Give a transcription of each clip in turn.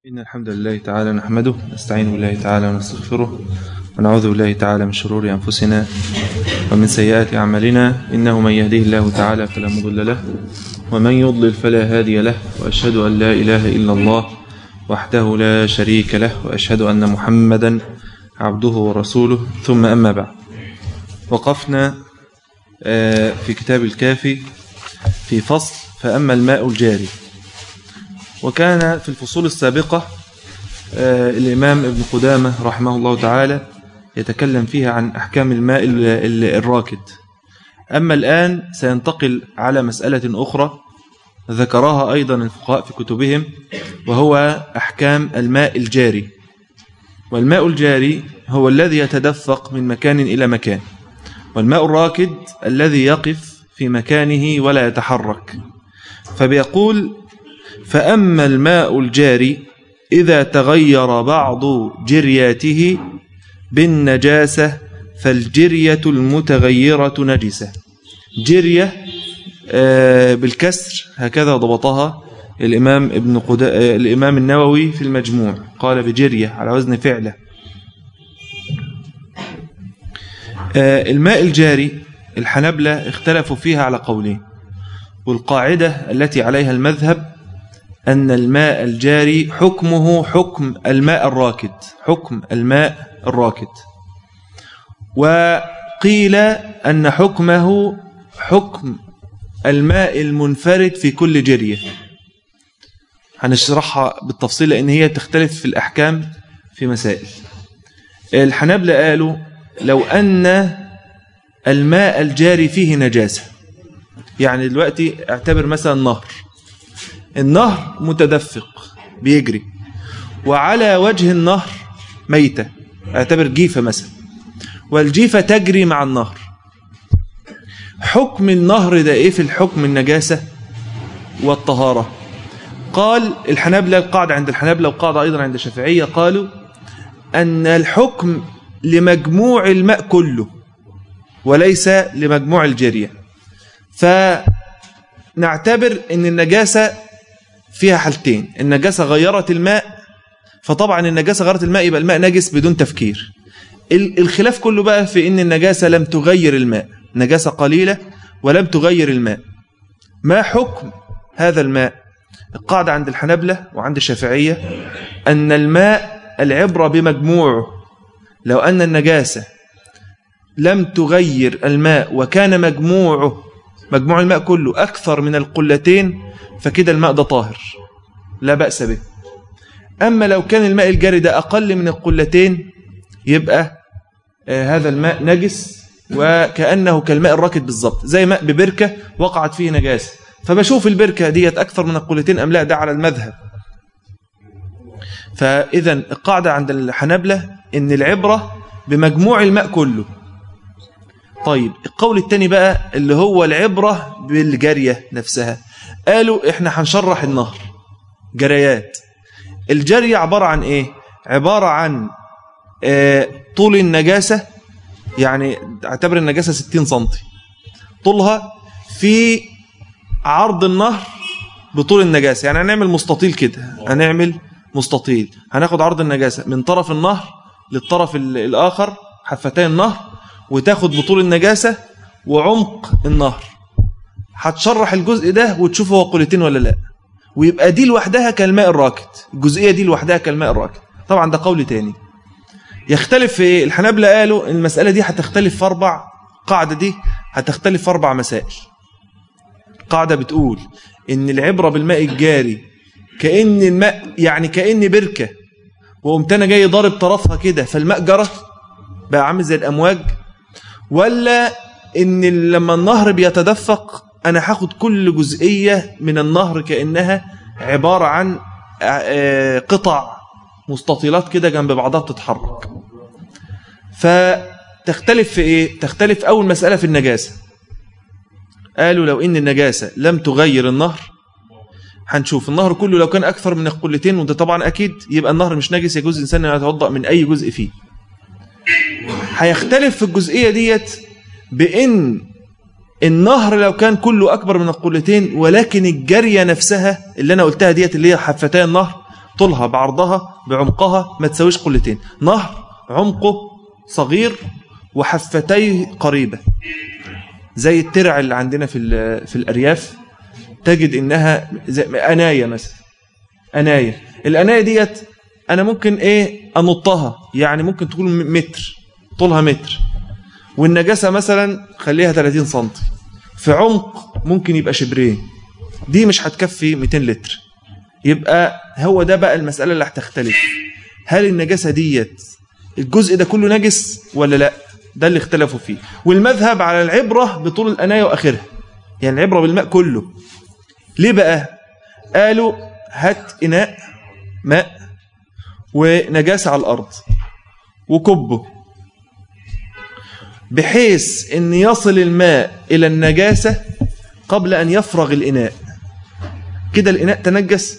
إن الحمد لله تعالى نحمده نستعين بالله تعالى ونستغفره ونعوذ بالله تعالى من شرور أنفسنا ومن سيئات أعمالنا إنه من يهديه الله تعالى فلا مضل له ومن يضلل فلا هادي له وأشهد أن لا إله إلا الله وحده لا شريك له وأشهد أن محمدا عبده ورسوله ثم أما بعد وقفنا في كتاب الكافي في فصل فأما الماء الجاري وكان في الفصول السابقة الإمام ابن قدامة رحمه الله تعالى يتكلم فيها عن أحكام الماء الراكد أما الآن سينتقل على مسألة أخرى ذكرها أيضا الفقهاء في كتبهم وهو أحكام الماء الجاري والماء الجاري هو الذي يتدفق من مكان إلى مكان والماء الراكد الذي يقف في مكانه ولا يتحرك فبيقول فأما الماء الجاري إذا تغير بعض جرياته بالنجاسة فالجرية المتغيرة نجسة جرية بالكسر هكذا ضبطها الإمام, ابن قدا... الإمام النووي في المجموع قال بجرية على وزن فعله الماء الجاري الحنبلة اختلفوا فيها على قولين والقاعدة التي عليها المذهب أن الماء الجاري حكمه حكم الماء الراكد حكم الماء الراكد وقيل أن حكمه حكم الماء المنفرد في كل جرية هنشرحها بالتفصيل لأن هي تختلف في الأحكام في مسائل الحنابلة قالوا لو أن الماء الجاري فيه نجاسة يعني دلوقتي اعتبر مثلا نهر النهر متدفق بيجري وعلى وجه النهر ميتة اعتبر جيفة مثلا والجيفة تجري مع النهر حكم النهر ده ايه في الحكم النجاسة والطهارة قال الحنابلة القاعدة عند الحنابلة وقاعدة أيضا عند الشافعية قالوا أن الحكم لمجموع الماء كله وليس لمجموع الجرية فنعتبر أن النجاسة فيها حالتين النجاسة غيرت الماء فطبعا النجاسة غيرت الماء يبقى الماء نجس بدون تفكير الخلاف كله بقى في ان النجاسة لم تغير الماء نجاسة قليلة ولم تغير الماء ما حكم هذا الماء القاعدة عند الحنبلة وعند الشافعية أن الماء العبرة بمجموعه لو أن النجاسة لم تغير الماء وكان مجموعه مجموع الماء كله أكثر من القلتين فكده الماء ده طاهر لا بأس به أما لو كان الماء الجاري ده أقل من القلتين يبقى آه هذا الماء نجس وكأنه كالماء الراكد بالضبط زي ماء ببركة وقعت فيه نجاسة فبشوف البركة ديت أكثر من القلتين أم لا ده على المذهب فإذا القاعدة عند الحنبلة إن العبرة بمجموع الماء كله طيب القول الثاني بقى اللي هو العبرة بالجارية نفسها قالوا احنا هنشرح النهر جريات الجري عبارة عن ايه عبارة عن اه طول النجاسة يعني اعتبر النجاسة 60 سنتي طولها في عرض النهر بطول النجاسة يعني هنعمل مستطيل كده هنعمل مستطيل هناخد عرض النجاسة من طرف النهر للطرف الآخر حفتي النهر وتاخد بطول النجاسة وعمق النهر هتشرح الجزء ده وتشوف هو قلتين ولا لا ويبقى دي لوحدها كالماء الراكد الجزئية دي لوحدها كالماء الراكد طبعا ده قول تاني يختلف في الحنابلة قالوا المسألة دي هتختلف في أربع قاعدة دي هتختلف في أربع مسائل قاعدة بتقول إن العبرة بالماء الجاري كأن الماء يعني كأن بركة وقمت أنا جاي ضارب طرفها كده فالماء جرى بقى عامل زي الأمواج ولا إن لما النهر بيتدفق أنا هاخد كل جزئية من النهر كأنها عبارة عن قطع مستطيلات كده جنب بعضها بتتحرك فتختلف في إيه؟ تختلف أول مسألة في النجاسة قالوا لو إن النجاسة لم تغير النهر هنشوف النهر كله لو كان أكثر من القلتين وده طبعا أكيد يبقى النهر مش نجس يجوز الإنسان أن يتوضأ من أي جزء فيه هيختلف في الجزئية ديت بإن النهر لو كان كله أكبر من القلتين ولكن الجارية نفسها اللي أنا قلتها ديت اللي هي حفتي النهر طولها بعرضها بعمقها ما تساويش قلتين نهر عمقه صغير وحفتيه قريبة زي الترع اللي عندنا في في الأرياف تجد إنها زي أناية مثلا أناية الأناية ديت أنا ممكن إيه أنطها يعني ممكن تكون متر طولها متر والنجاسة مثلا خليها 30 سنتي في عمق ممكن يبقى شبرين دي مش هتكفي 200 لتر يبقى هو ده بقى المسألة اللي هتختلف هل النجاسة ديت الجزء ده كله نجس ولا لا ده اللي اختلفوا فيه والمذهب على العبرة بطول الأناية وآخرها يعني العبرة بالماء كله ليه بقى قالوا هات إناء ماء ونجاسة على الأرض وكبه بحيث أن يصل الماء إلى النجاسة قبل أن يفرغ الإناء كده الإناء تنجس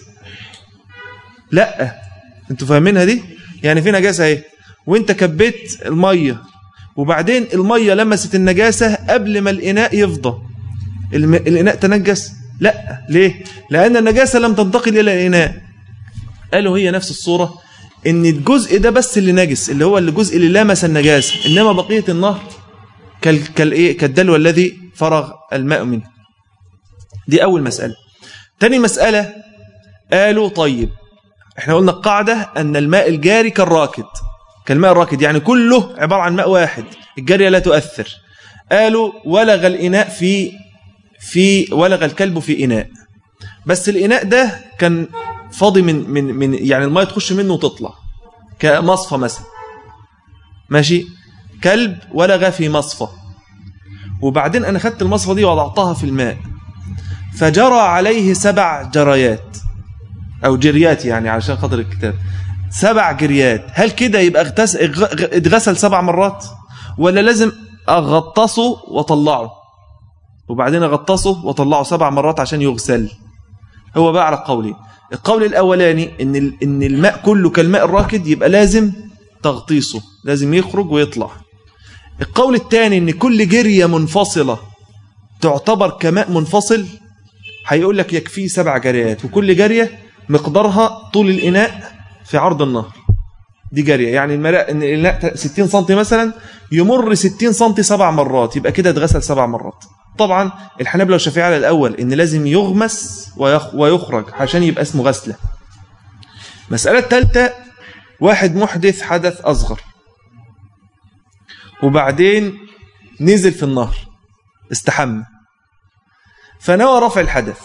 لا انتوا فاهمينها دي يعني في نجاسة اهي وانت كبيت المية وبعدين المية لمست النجاسة قبل ما الإناء يفضى الإناء تنجس لا ليه لأن النجاسة لم تنتقل إلى الإناء قالوا هي نفس الصورة ان الجزء ده بس اللي نجس اللي هو الجزء اللي لمس النجاسة إنما بقية النهر كالإيه كالدلو الذي فرغ الماء منه دي أول مسألة تاني مسألة قالوا طيب احنا قلنا القاعدة أن الماء الجاري كالراكد كالماء الراكد يعني كله عبارة عن ماء واحد الجارية لا تؤثر قالوا ولغ الإناء في في ولغ الكلب في إناء بس الإناء ده كان فاضي من من من يعني الماء تخش منه وتطلع كمصفى مثلا ماشي كلب ولغ في مصفى وبعدين أنا خدت المصفى دي وضعتها في الماء فجرى عليه سبع جريات أو جريات يعني علشان خاطر الكتاب سبع جريات هل كده يبقى اتغسل سبع مرات ولا لازم أغطسه وطلعه وبعدين أغطسه وطلعه سبع مرات عشان يغسل هو بقى على قولين القول الأولاني إن إن الماء كله كالماء الراكد يبقى لازم تغطيسه لازم يخرج ويطلع القول الثاني إن كل جرية منفصلة تعتبر كماء منفصل هيقول لك يكفيه سبع جريات وكل جرية مقدارها طول الإناء في عرض النهر دي جارية يعني المراء ان الإناء 60 سم مثلا يمر 60 سم سبع مرات يبقى كده اتغسل سبع مرات طبعا الحنابلة والشافعية على الأول إن لازم يغمس ويخرج عشان يبقى اسمه غسلة مسألة الثالثة واحد محدث حدث أصغر وبعدين نزل في النهر استحمى فنوى رفع الحدث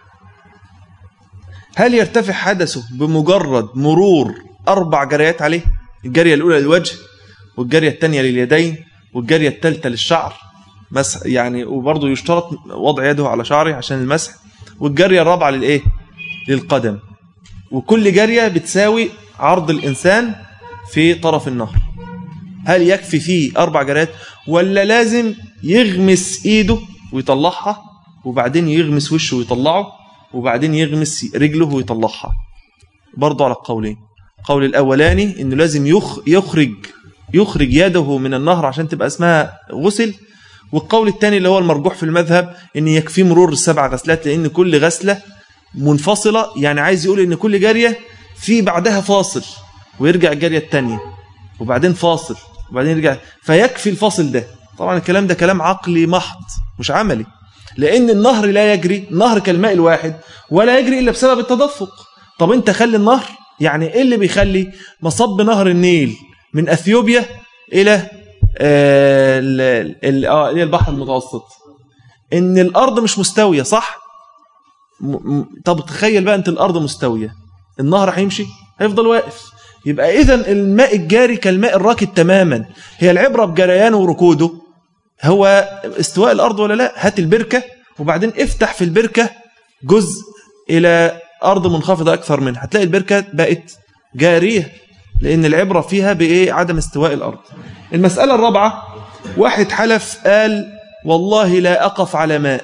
هل يرتفع حدثه بمجرد مرور أربع جريات عليه الجرية الأولى للوجه والجرية الثانية لليدين والجرية الثالثة للشعر مسح يعني وبرضه يشترط وضع يده على شعره عشان المسح والجرية الرابعة للإيه للقدم وكل جرية بتساوي عرض الإنسان في طرف النهر هل يكفي فيه أربع جريات ولا لازم يغمس إيده ويطلعها وبعدين يغمس وشه ويطلعه وبعدين يغمس رجله ويطلعها برضه على القولين القول الأولاني إنه لازم يخرج يخرج يده من النهر عشان تبقى اسمها غسل والقول الثاني اللي هو المرجوح في المذهب ان يكفي مرور السبع غسلات لان كل غسله منفصله يعني عايز يقول ان كل جاريه في بعدها فاصل ويرجع الجاريه الثانيه وبعدين فاصل وبعدين يرجع فيكفي الفاصل ده طبعا الكلام ده كلام عقلي محض مش عملي لان النهر لا يجري النهر كالماء الواحد ولا يجري الا بسبب التدفق طب انت خلي النهر يعني ايه اللي بيخلي مصب نهر النيل من اثيوبيا الى آه، اه البحر المتوسط ان الارض مش مستويه صح طب تخيل بقى انت الارض مستويه النهر هيمشي هيفضل واقف يبقى اذا الماء الجاري كالماء الراكد تماما هي العبره بجريانه وركوده هو استواء الارض ولا لا هات البركه وبعدين افتح في البركه جزء الى ارض منخفضه اكثر منها هتلاقي البركه بقت جاريه لان العبره فيها بايه عدم استواء الارض المسألة الرابعة واحد حلف قال والله لا أقف على ماء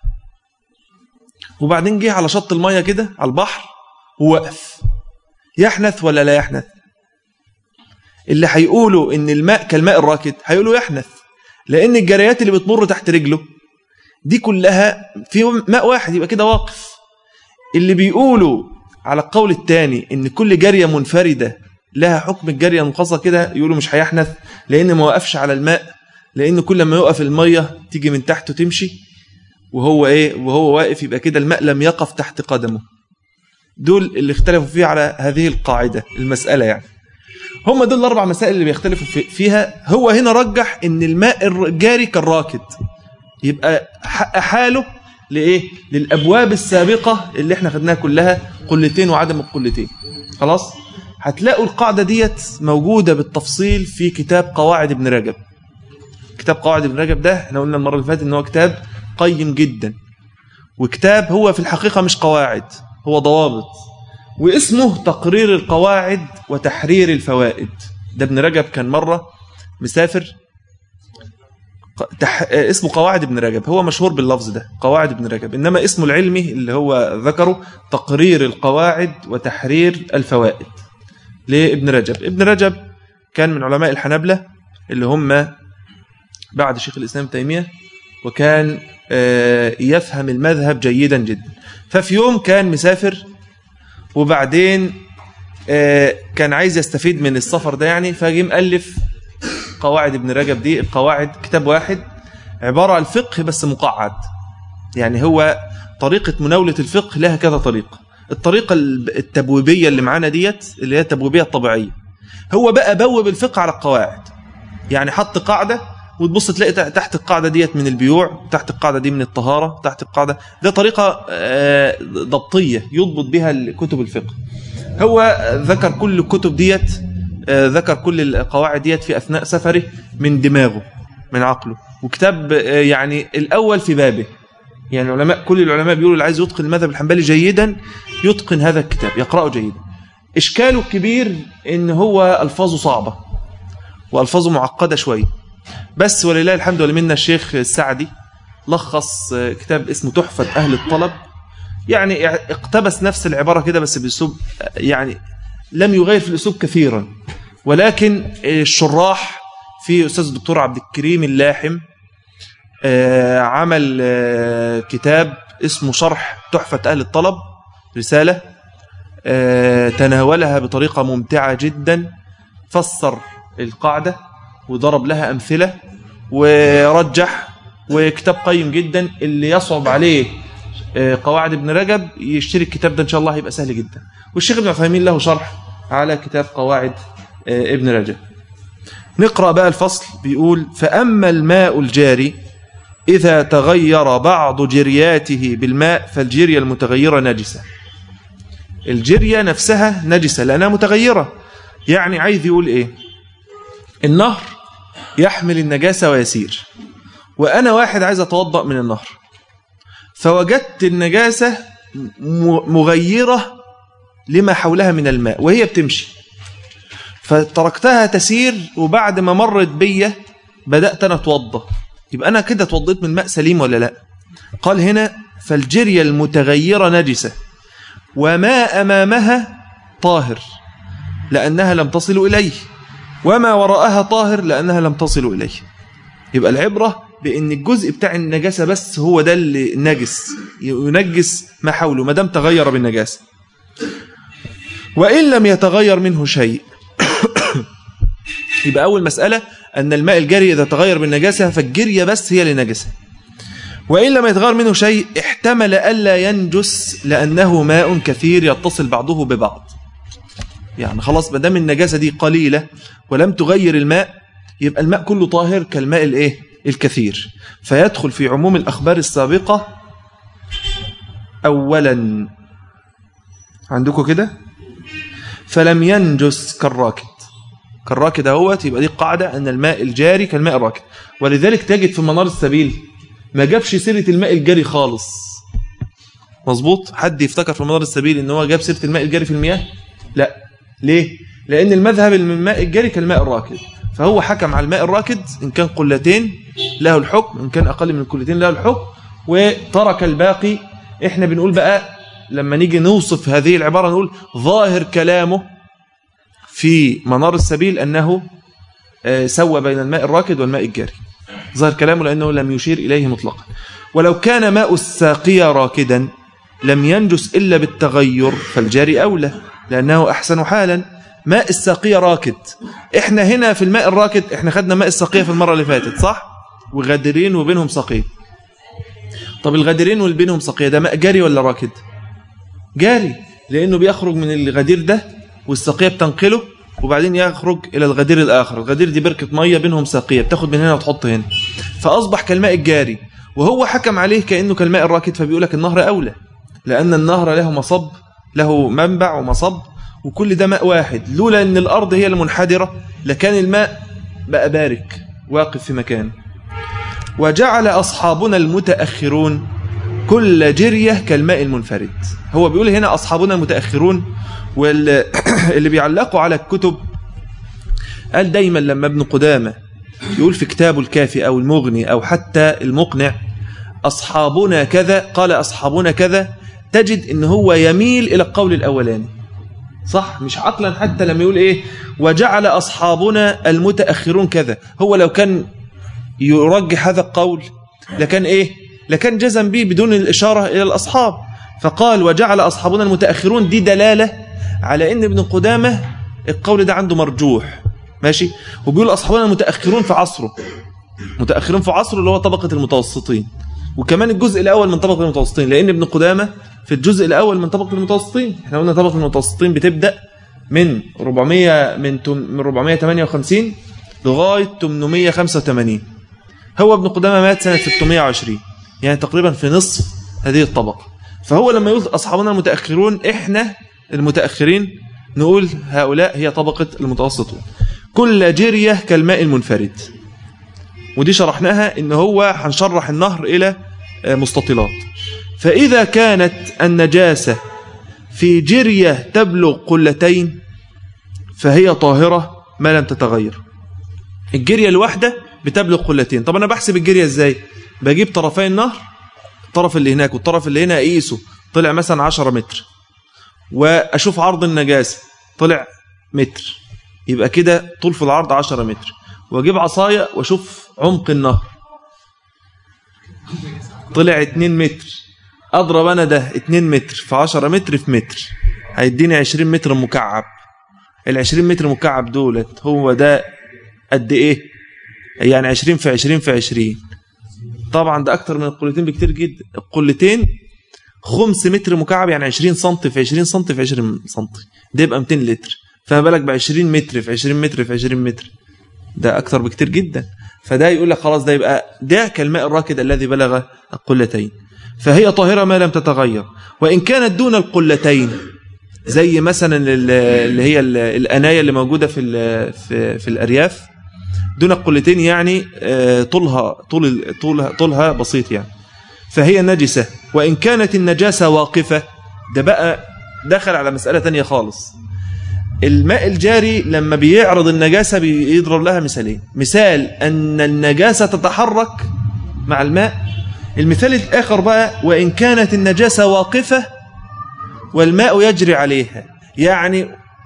وبعدين جه على شط المية كده على البحر ووقف يحنث ولا لا يحنث اللي هيقولوا ان الماء كالماء الراكد هيقولوا يحنث لان الجريات اللي بتمر تحت رجله دي كلها في ماء واحد يبقى كده واقف اللي بيقولوا على القول الثاني ان كل جارية منفردة لها حكم الجارية المنقصة كده يقولوا مش هيحنث لان ما وقفش على الماء لان كل ما يوقف المية تيجي من تحته تمشي وهو ايه وهو واقف يبقى كده الماء لم يقف تحت قدمه دول اللي اختلفوا فيه على هذه القاعدة المسألة يعني هم دول الأربع مسائل اللي بيختلفوا فيها هو هنا رجح ان الماء الجاري كالراكد يبقى حاله لإيه؟ للأبواب السابقة اللي احنا خدناها كلها قلتين وعدم القلتين خلاص؟ هتلاقوا القاعدة ديت موجودة بالتفصيل في كتاب قواعد ابن رجب كتاب قواعد ابن رجب ده احنا قلنا المرة اللي فاتت ان هو كتاب قيم جدا وكتاب هو في الحقيقة مش قواعد هو ضوابط واسمه تقرير القواعد وتحرير الفوائد ده ابن رجب كان مرة مسافر تح... اسمه قواعد ابن رجب هو مشهور باللفظ ده قواعد ابن رجب إنما اسمه العلمي اللي هو ذكره تقرير القواعد وتحرير الفوائد لابن رجب ابن رجب كان من علماء الحنبلة اللي هم بعد شيخ الإسلام تيمية وكان يفهم المذهب جيدا جدا ففي يوم كان مسافر وبعدين كان عايز يستفيد من السفر ده يعني فجي مؤلف قواعد ابن رجب دي القواعد كتاب واحد عبارة عن الفقه بس مقعد يعني هو طريقة مناولة الفقه لها كذا طريقة الطريقة التبويبية اللي معانا ديت اللي هي التبويبية الطبيعية هو بقى بوب الفقه على القواعد يعني حط قاعدة وتبص تلاقي تحت القاعدة ديت من البيوع تحت القاعدة دي من الطهارة تحت القاعدة ده طريقة ضبطية يضبط بها كتب الفقه هو ذكر كل الكتب ديت ذكر كل القواعد ديت في أثناء سفره من دماغه من عقله وكتاب يعني الأول في بابه يعني العلماء كل العلماء بيقولوا اللي عايز يتقن المذهب الحنبلي جيدا يتقن هذا الكتاب يقرأه جيدا إشكاله الكبير إن هو ألفاظه صعبة وألفاظه معقدة شوية بس ولله الحمد ولمنا الشيخ السعدي لخص كتاب اسمه تحفة أهل الطلب يعني اقتبس نفس العبارة كده بس بأسلوب يعني لم يغير في الأسلوب كثيرا ولكن الشراح في أستاذ الدكتور عبد الكريم اللاحم عمل كتاب اسمه شرح تحفة أهل الطلب رسالة تناولها بطريقة ممتعة جدا فسر القاعدة وضرب لها أمثلة ورجح وكتاب قيم جدا اللي يصعب عليه قواعد ابن رجب يشتري الكتاب ده إن شاء الله هيبقى سهل جدا والشيخ ابن عثيمين له شرح على كتاب قواعد ابن رجب نقرأ بقى الفصل بيقول فأما الماء الجاري إذا تغير بعض جرياته بالماء فالجرية المتغيرة نجسة الجرية نفسها نجسة لأنها متغيرة يعني عايز يقول إيه النهر يحمل النجاسة ويسير وأنا واحد عايز أتوضأ من النهر فوجدت النجاسة مغيرة لما حولها من الماء وهي بتمشي فتركتها تسير وبعد ما مرت بيا بدأت أنا أتوضأ يبقى أنا كده اتوضيت من ماء سليم ولا لا قال هنا فالجرية المتغيرة نجسة وما أمامها طاهر لأنها لم تصل إليه وما وراءها طاهر لأنها لم تصل إليه يبقى العبرة بأن الجزء بتاع النجاسة بس هو ده اللي نجس ينجس ما حوله ما دام تغير بالنجاسة وإن لم يتغير منه شيء يبقى أول مسألة أن الماء الجاري إذا تغير بالنجاسة فالجرية بس هي لنجسة وإن لم يتغير منه شيء احتمل ألا ينجس لأنه ماء كثير يتصل بعضه ببعض يعني خلاص ما دام النجاسة دي قليلة ولم تغير الماء يبقى الماء كله طاهر كالماء الايه الكثير فيدخل في عموم الأخبار السابقة أولا عندكم كده فلم ينجس كالراكد كالراكد اهوت يبقى دي قاعدة أن الماء الجاري كالماء الراكد ولذلك تجد في منار السبيل ما جابش سيرة الماء الجاري خالص مظبوط حد يفتكر في منار السبيل ان هو جاب سيرة الماء الجاري في المياه لا ليه لأن المذهب الماء الجاري كالماء الراكد فهو حكم على الماء الراكد إن كان قلتين له الحكم إن كان أقل من قلتين له الحكم وترك الباقي إحنا بنقول بقى لما نيجي نوصف هذه العبارة نقول ظاهر كلامه في منار السبيل أنه سوى بين الماء الراكد والماء الجاري ظاهر كلامه لأنه لم يشير إليه مطلقا ولو كان ماء الساقية راكدا لم ينجس إلا بالتغير فالجاري أولى لأنه أحسن حالا ماء الساقية راكد احنا هنا في الماء الراكد احنا خدنا ماء الساقية في المرة اللي فاتت صح وغادرين وبينهم ساقية طب الغادرين واللي بينهم ساقية ده ماء جاري ولا راكد جاري لأنه بيخرج من الغدير ده والساقية بتنقله وبعدين يخرج إلى الغدير الآخر الغدير دي بركة مية بينهم ساقية بتاخد من هنا وتحط هنا فأصبح كالماء الجاري وهو حكم عليه كأنه كالماء الراكد فبيقول لك النهر أولى لأن النهر له مصب له منبع ومصب وكل ده ماء واحد لولا أن الأرض هي المنحدرة لكان الماء بقى بارك واقف في مكان وجعل أصحابنا المتأخرون كل جرية كالماء المنفرد هو بيقول هنا أصحابنا المتأخرون واللي بيعلقوا على الكتب قال دايما لما ابن قدامة يقول في كتابه الكافي أو المغني أو حتى المقنع أصحابنا كذا قال أصحابنا كذا تجد ان هو يميل إلى القول الأولاني صح مش عقلا حتى لما يقول إيه وجعل أصحابنا المتأخرون كذا هو لو كان يرجح هذا القول لكان إيه لكان جزم به بدون الإشارة إلى الأصحاب فقال وجعل أصحابنا المتأخرون دي دلالة على أن ابن قدامة القول ده عنده مرجوح ماشي وبيقول أصحابنا المتأخرون في عصره متأخرون في عصره اللي هو طبقة المتوسطين وكمان الجزء الأول من طبقة المتوسطين لأن ابن قدامة في الجزء الأول من طبقة المتوسطين احنا قلنا طبقة المتوسطين بتبدأ من 400 من من 458 لغاية 885 هو ابن قدامة مات سنة 620 يعني تقريبا في نصف هذه الطبقة فهو لما يقول أصحابنا المتأخرون إحنا المتأخرين نقول هؤلاء هي طبقة المتوسطون كل جرية كالماء المنفرد ودي شرحناها إن هو هنشرح النهر إلى مستطيلات فإذا كانت النجاسة في جرية تبلغ قلتين فهي طاهرة ما لم تتغير الجرية الواحدة بتبلغ قلتين طب أنا بحسب الجرية إزاي بجيب طرفي النهر الطرف اللي هناك والطرف اللي هنا أقيسه طلع مثلا 10 متر وأشوف عرض النجاسة طلع متر يبقى كده طول في العرض 10 متر واجيب عصاية واشوف عمق النهر طلع 2 متر اضرب انا ده 2 متر في 10 متر في متر هيديني 20 متر مكعب ال 20 متر مكعب دولت هو ده قد ايه يعني 20 في 20 في 20 طبعا ده اكتر من القلتين بكتير جدا القلتين خمس متر مكعب يعني 20 سم في 20 سم في 20 سم ده يبقى 200 لتر فما بالك ب 20 متر في 20 متر في 20 متر ده أكثر بكتير جدا فده يقول لك خلاص ده يبقى ده كالماء الراكد الذي بلغ القلتين فهي طاهرة ما لم تتغير وإن كانت دون القلتين زي مثلا اللي هي الأناية اللي موجودة في في, في الأرياف دون القلتين يعني طولها طول طولها طولها بسيط يعني فهي نجسة وإن كانت النجاسة واقفة ده بقى دخل على مسألة تانية خالص الماء الجاري لما بيعرض النجاسة بيضرب لها مثالين مثال أن النجاسة تتحرك مع الماء المثال الآخر بقى وإن كانت النجاسة واقفة والماء يجري عليها يعني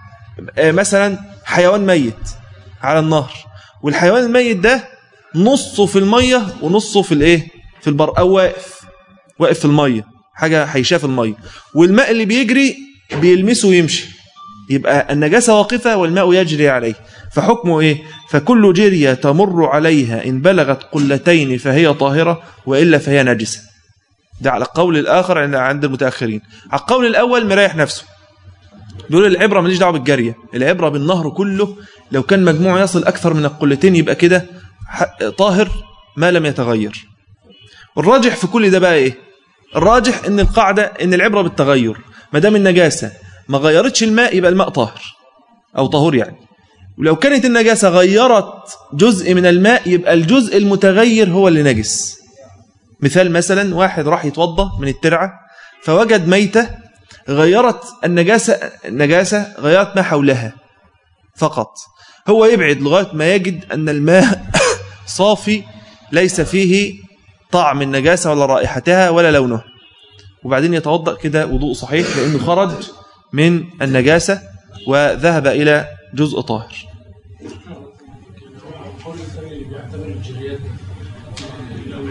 مثلا حيوان ميت على النهر والحيوان الميت ده نصه في المية ونصه في الايه في البر أو واقف واقف في المية حاجة حيشاه في المية والماء اللي بيجري بيلمسه ويمشي يبقى النجاسة واقفة والماء يجري عليه فحكمه إيه فكل جرية تمر عليها إن بلغت قلتين فهي طاهرة وإلا فهي نجسة ده على القول الآخر عند المتأخرين على القول الأول مريح نفسه بيقول العبرة ماليش دعوه بالجارية العبرة بالنهر كله لو كان مجموع يصل أكثر من القلتين يبقى كده طاهر ما لم يتغير الراجح في كل ده بقى إيه الراجح ان القاعدة ان العبرة بالتغير ما دام النجاسة ما غيرتش الماء يبقى الماء طاهر أو طهور يعني ولو كانت النجاسة غيرت جزء من الماء يبقى الجزء المتغير هو اللي نجس مثال مثلا واحد راح يتوضى من الترعة فوجد ميتة غيرت النجاسة النجاسة غيرت ما حولها فقط هو يبعد لغاية ما يجد أن الماء صافي ليس فيه طعم النجاسة ولا رائحتها ولا لونه وبعدين يتوضأ كده وضوء صحيح لأنه خرج من النجاسة وذهب إلى جزء طاهر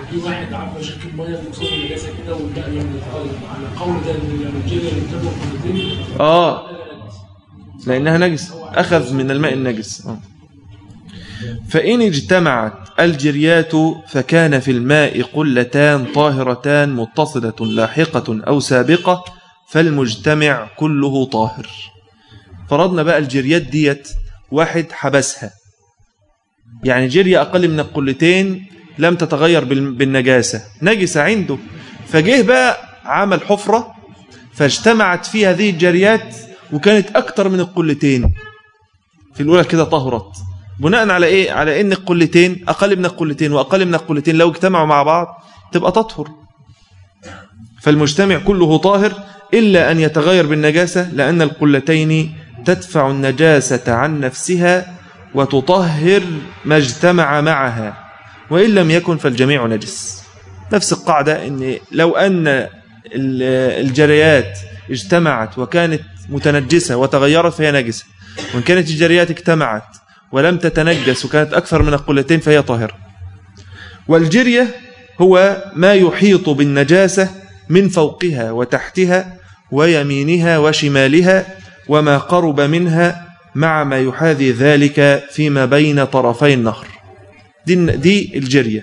في واحد عارف شركه ميه بتصب النجاسه كده والباقي لم يتغير على القول ده ان الجيريا اللي بتبقى قلتين اه لانها نجس اخذ من الماء النجس آه. فإن اجتمعت الجريات فكان في الماء قلتان طاهرتان متصلة لاحقة أو سابقة فالمجتمع كله طاهر فرضنا بقى الجريات ديت واحد حبسها يعني جرية أقل من القلتين لم تتغير بال- بالنجاسة نجسة عنده فجه بقى عمل حفرة فاجتمعت فيه هذه الجريات وكانت أكتر من القلتين في الأولى كده طهرت بناء على إيه؟ على إن القلتين أقل من القلتين وأقل من القلتين لو اجتمعوا مع بعض تبقى تطهر فالمجتمع كله طاهر إلا أن يتغير بالنجاسة لأن القلتين تدفع النجاسة عن نفسها وتطهر ما اجتمع معها وإن لم يكن فالجميع نجس نفس القاعدة أن لو أن ال- الجريات اجتمعت وكانت متنجسة وتغيرت فهي نجسة وإن كانت الجريات اجتمعت ولم تتنجس وكانت أكثر من القلتين فهي طاهرة والجرية هو ما يحيط بالنجاسة من فوقها وتحتها ويمينها وشمالها وما قرب منها مع ما يحاذي ذلك فيما بين طرفي النهر دي, دي الجرية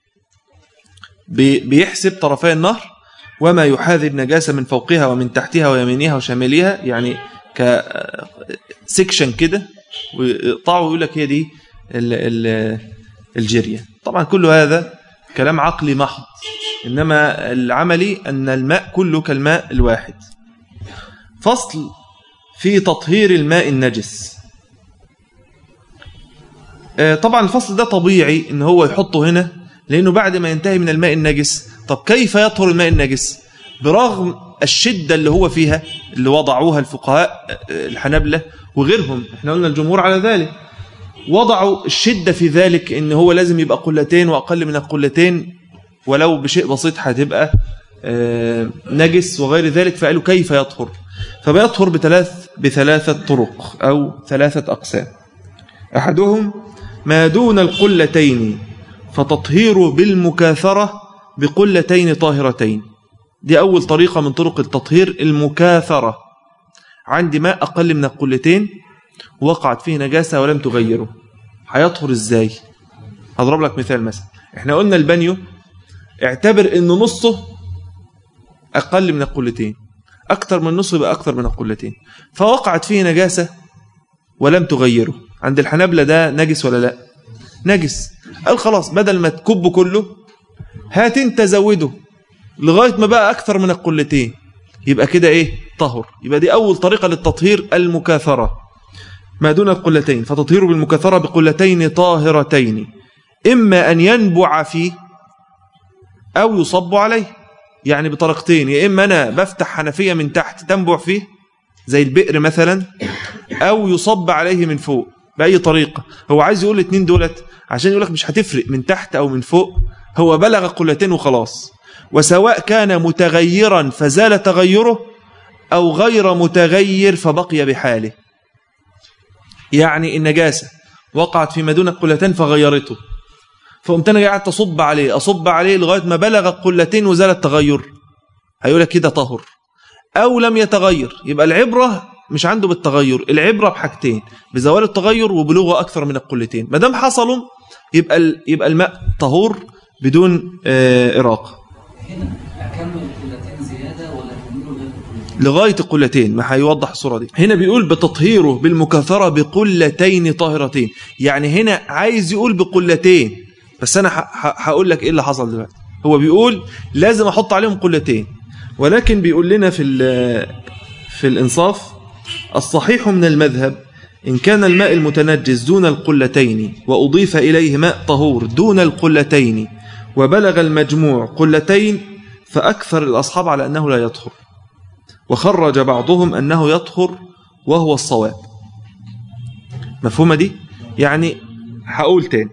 بي- بيحسب طرفي النهر وما يحاذي النجاسة من فوقها ومن تحتها ويمينها وشمالها يعني كسكشن كده ويقطعوا ويقول لك هي دي ال- ال- الجرية طبعا كل هذا كلام عقلي محض إنما العملي أن الماء كله كالماء الواحد فصل في تطهير الماء النجس آه، طبعا الفصل ده طبيعي ان هو يحطه هنا لانه بعد ما ينتهي من الماء النجس طب كيف يطهر الماء النجس برغم الشدة اللي هو فيها اللي وضعوها الفقهاء آه، الحنابلة وغيرهم احنا قلنا الجمهور على ذلك وضعوا الشدة في ذلك ان هو لازم يبقى قلتين واقل من القلتين ولو بشيء بسيط هتبقى آه، نجس وغير ذلك فقالوا كيف يطهر فبيطهر بثلاث بثلاثة طرق أو ثلاثة أقسام أحدهم ما دون القلتين فتطهيره بالمكاثرة بقلتين طاهرتين دي أول طريقة من طرق التطهير المكاثرة عندي ماء أقل من القلتين وقعت فيه نجاسة ولم تغيره هيطهر إزاي هضرب لك مثال مثلا احنا قلنا البانيو اعتبر ان نصه أقل من القلتين أكثر من نصه يبقى أكثر من القلتين فوقعت فيه نجاسة ولم تغيره عند الحنابلة ده نجس ولا لا نجس قال خلاص بدل ما تكب كله هات انت زوده لغاية ما بقى أكثر من القلتين يبقى كده إيه طهر يبقى دي أول طريقة للتطهير المكاثرة ما دون القلتين فتطهيره بالمكاثرة بقلتين طاهرتين إما أن ينبع فيه أو يصب عليه يعني بطريقتين يا إما أنا بفتح حنفية من تحت تنبع فيه زي البئر مثلا أو يصب عليه من فوق بأي طريقة هو عايز يقول الاثنين دولت عشان يقول لك مش هتفرق من تحت أو من فوق هو بلغ قلتين وخلاص وسواء كان متغيرا فزال تغيره أو غير متغير فبقي بحاله يعني النجاسة وقعت في دون القلتين فغيرته فقمت انا قاعد اصب عليه اصب عليه لغايه ما بلغ القلتين وزال التغير هيقول لك كده طهر او لم يتغير يبقى العبره مش عنده بالتغير العبره بحاجتين بزوال التغير وبلوغه اكثر من القلتين ما دام حصلوا يبقى ال- يبقى الماء طهور بدون آه، اراقه هنا اكمل قلتين زياده ولا اكمله غير قلتين لغايه القلتين ما هيوضح الصوره دي هنا بيقول بتطهيره بالمكاثره بقلتين طاهرتين يعني هنا عايز يقول بقلتين بس انا ه- ه- هقول لك ايه اللي حصل دلوقتي هو بيقول لازم احط عليهم قلتين ولكن بيقول لنا في ال- في الانصاف الصحيح من المذهب إن كان الماء المتنجس دون القلتين وأضيف إليه ماء طهور دون القلتين وبلغ المجموع قلتين فأكثر الأصحاب على أنه لا يطهر وخرج بعضهم أنه يطهر وهو الصواب مفهومة دي؟ يعني هقول تاني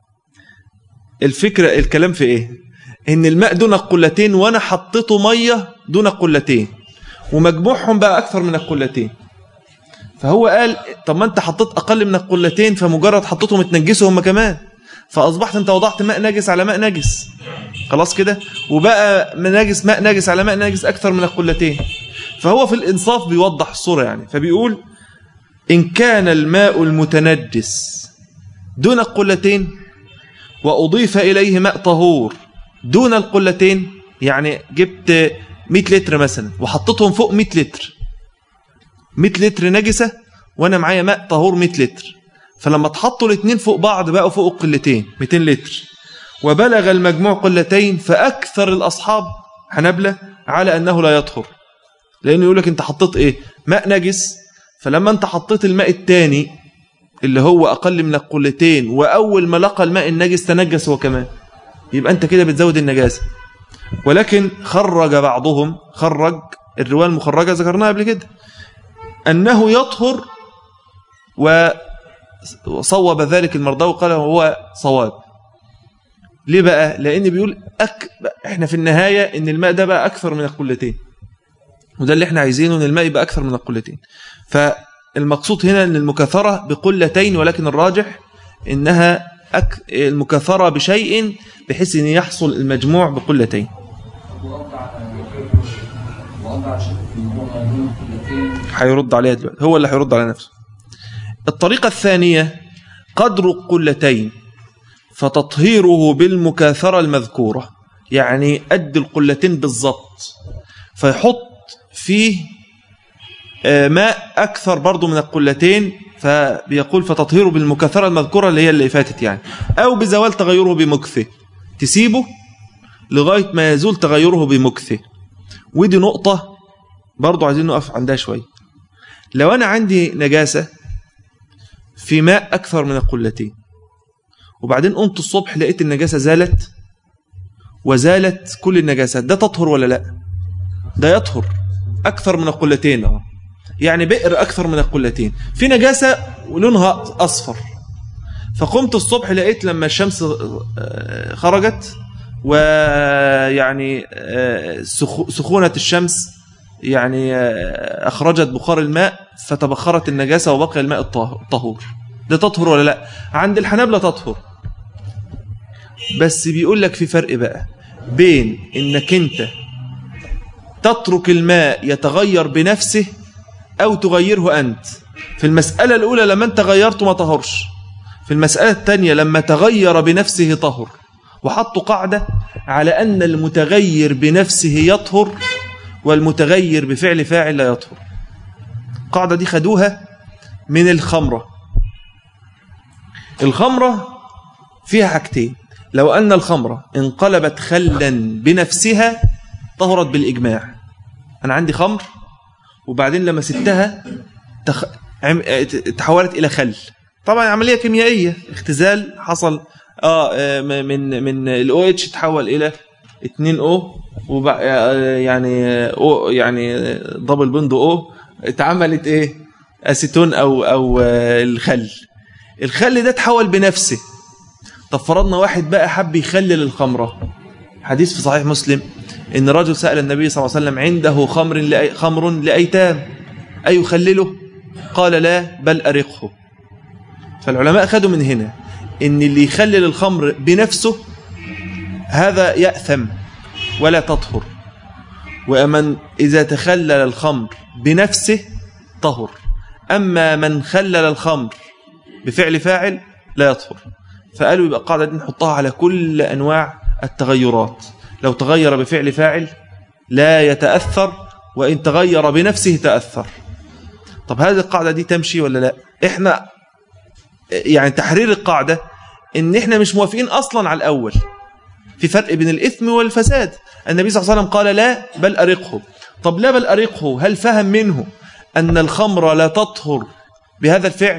الفكرة الكلام في ايه ان الماء دون القلتين وانا حطيته مية دون القلتين ومجموعهم بقى اكثر من القلتين فهو قال طب ما انت حطيت اقل من القلتين فمجرد حطيتهم اتنجسوا هم كمان فاصبحت انت وضعت ماء نجس على ماء نجس خلاص كده وبقى من نجس ماء نجس على ماء نجس اكثر من القلتين فهو في الانصاف بيوضح الصوره يعني فبيقول ان كان الماء المتنجس دون القلتين واضيف اليه ماء طهور دون القلتين يعني جبت 100 لتر مثلا وحطيتهم فوق 100 لتر 100 لتر نجسه وانا معايا ماء طهور 100 لتر فلما تحطوا الاثنين فوق بعض بقوا فوق القلتين 200 لتر وبلغ المجموع قلتين فاكثر الاصحاب حنبله على انه لا يطهر لانه يقول لك انت حطيت ايه ماء نجس فلما انت حطيت الماء الثاني اللي هو اقل من القلتين واول ما لقى الماء النجس تنجس هو كمان يبقى انت كده بتزود النجاسه ولكن خرج بعضهم خرج الروايه المخرجه ذكرناها قبل كده انه يطهر وصوب ذلك المرضى وقال هو صواب ليه بقى لان بيقول أك... احنا في النهايه ان الماء ده بقى اكثر من القلتين وده اللي احنا عايزينه ان الماء يبقى اكثر من القلتين فالمقصود هنا ان المكاثره بقلتين ولكن الراجح انها أك... المكاثره بشيء بحيث ان يحصل المجموع بقلتين وأوضع وأوضع شك إن هو دون قلتين هيرد عليها دلوقتي هو اللي هيرد على نفسه الطريقة الثانية قدر القلتين فتطهيره بالمكاثرة المذكورة يعني قد القلتين بالضبط فيحط فيه آه، ماء أكثر برضو من القلتين فبيقول فتطهيره بالمكاثرة المذكورة اللي هي اللي فاتت يعني أو بزوال تغيره بمكثه تسيبه لغاية ما يزول تغيره بمكثه ودي نقطة برضو عايزين نقف عندها شوية لو أنا عندي نجاسة في ماء أكثر من القلتين وبعدين قمت الصبح لقيت النجاسة زالت وزالت كل النجاسات ده تطهر ولا لا ده يطهر أكثر من القلتين اه يعني بئر أكثر من القلتين في نجاسة ولونها أصفر فقمت الصبح لقيت لما الشمس آه، خرجت ويعني آه، سخ- سخونة الشمس يعني آه، أخرجت بخار الماء فتبخرت النجاسة وبقي الماء الطاه- الطهور ده تطهر ولا لا عند الحنابلة تطهر بس بيقول لك في فرق بقى بين انك انت تترك الماء يتغير بنفسه او تغيره انت في المسألة الاولى لما انت غيرته ما طهرش في المسألة الثانية لما تغير بنفسه طهر وحطوا قاعدة على أن المتغير بنفسه يطهر والمتغير بفعل فاعل لا يطهر القاعدة دي خدوها من الخمرة الخمرة فيها حاجتين لو أن الخمرة انقلبت خلا بنفسها طهرت بالإجماع أنا عندي خمر وبعدين لما سبتها تخ... عم... تحولت إلى خل طبعا عملية كيميائية اختزال حصل اه آه، من من الاو اتش تحول الى 2 او وبع... آه، يعني او يعني دبل بوند او اتعملت ايه اسيتون او او آه، الخل الخل ده تحول بنفسه طب فرضنا واحد بقى حب يخلل الخمره حديث في صحيح مسلم ان رجل سال النبي صلى الله عليه وسلم عنده خمر لأي... خمر لايتام ايخلله قال لا بل ارقه فالعلماء خدوا من هنا ان اللي يخلل الخمر بنفسه هذا يأثم ولا تطهر ومن إذا تخلل الخمر بنفسه طهر أما من خلل الخمر بفعل فاعل لا يطهر فقالوا يبقى القاعدة دي نحطها على كل أنواع التغيرات لو تغير بفعل فاعل لا يتأثر وإن تغير بنفسه تأثر طب هذه القاعدة دي تمشي ولا لا احنا يعني تحرير القاعدة ان احنا مش موافقين اصلا على الاول في فرق بين الاثم والفساد النبي صلى الله عليه وسلم قال لا بل ارقه طب لا بل ارقه هل فهم منه ان الخمر لا تطهر بهذا الفعل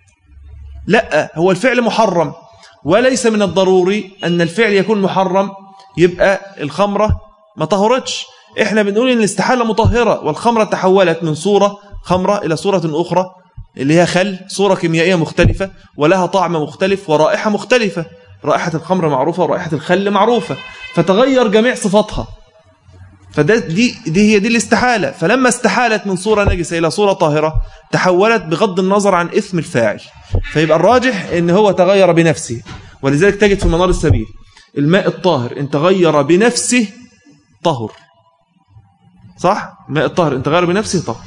لا هو الفعل محرم وليس من الضروري ان الفعل يكون محرم يبقى الخمرة ما طهرتش احنا بنقول ان الاستحالة مطهرة والخمرة تحولت من صورة خمرة الى صورة اخرى اللي هي خل صورة كيميائية مختلفة ولها طعم مختلف ورائحة مختلفة رائحة الخمر معروفة ورائحة الخل معروفة فتغير جميع صفاتها فده دي دي هي دي الاستحالة فلما استحالت من صورة نجسة إلى صورة طاهرة تحولت بغض النظر عن إثم الفاعل فيبقى الراجح إن هو تغير بنفسه ولذلك تجد في منار السبيل الماء الطاهر إن تغير بنفسه طهر صح؟ الماء الطاهر إن تغير بنفسه طهر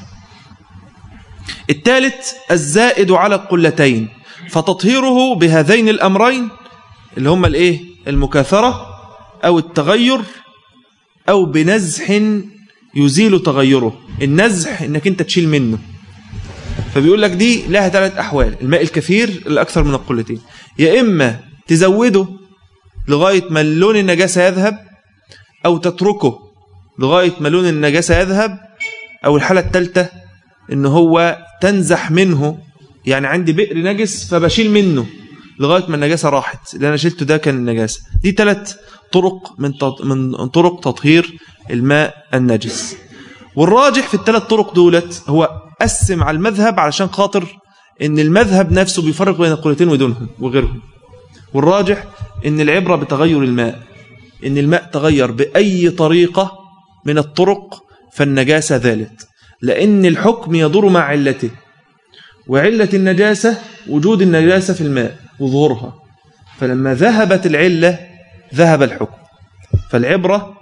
الثالث الزائد على القلتين فتطهيره بهذين الأمرين اللي هما الإيه؟ المكاثرة أو التغير أو بنزح يزيل تغيره النزح إنك أنت تشيل منه فبيقول لك دي لها ثلاث أحوال الماء الكثير الأكثر من القلتين يا إما تزوده لغاية ما لون النجاسة يذهب أو تتركه لغاية ما لون النجاسة يذهب أو الحالة الثالثة إن هو تنزح منه يعني عندي بئر نجس فبشيل منه لغاية ما النجاسة راحت اللي أنا شلته ده كان النجاسة دي ثلاث طرق من تط... من طرق تطهير الماء النجس والراجح في الثلاث طرق دولت هو قسم على المذهب علشان خاطر ان المذهب نفسه بيفرق بين القلتين ودونهم وغيرهم والراجح ان العبرة بتغير الماء ان الماء تغير بأي طريقة من الطرق فالنجاسة ذالت لأن الحكم يدور مع علته وعلة النجاسة وجود النجاسة في الماء وظهورها فلما ذهبت العلة ذهب الحكم فالعبرة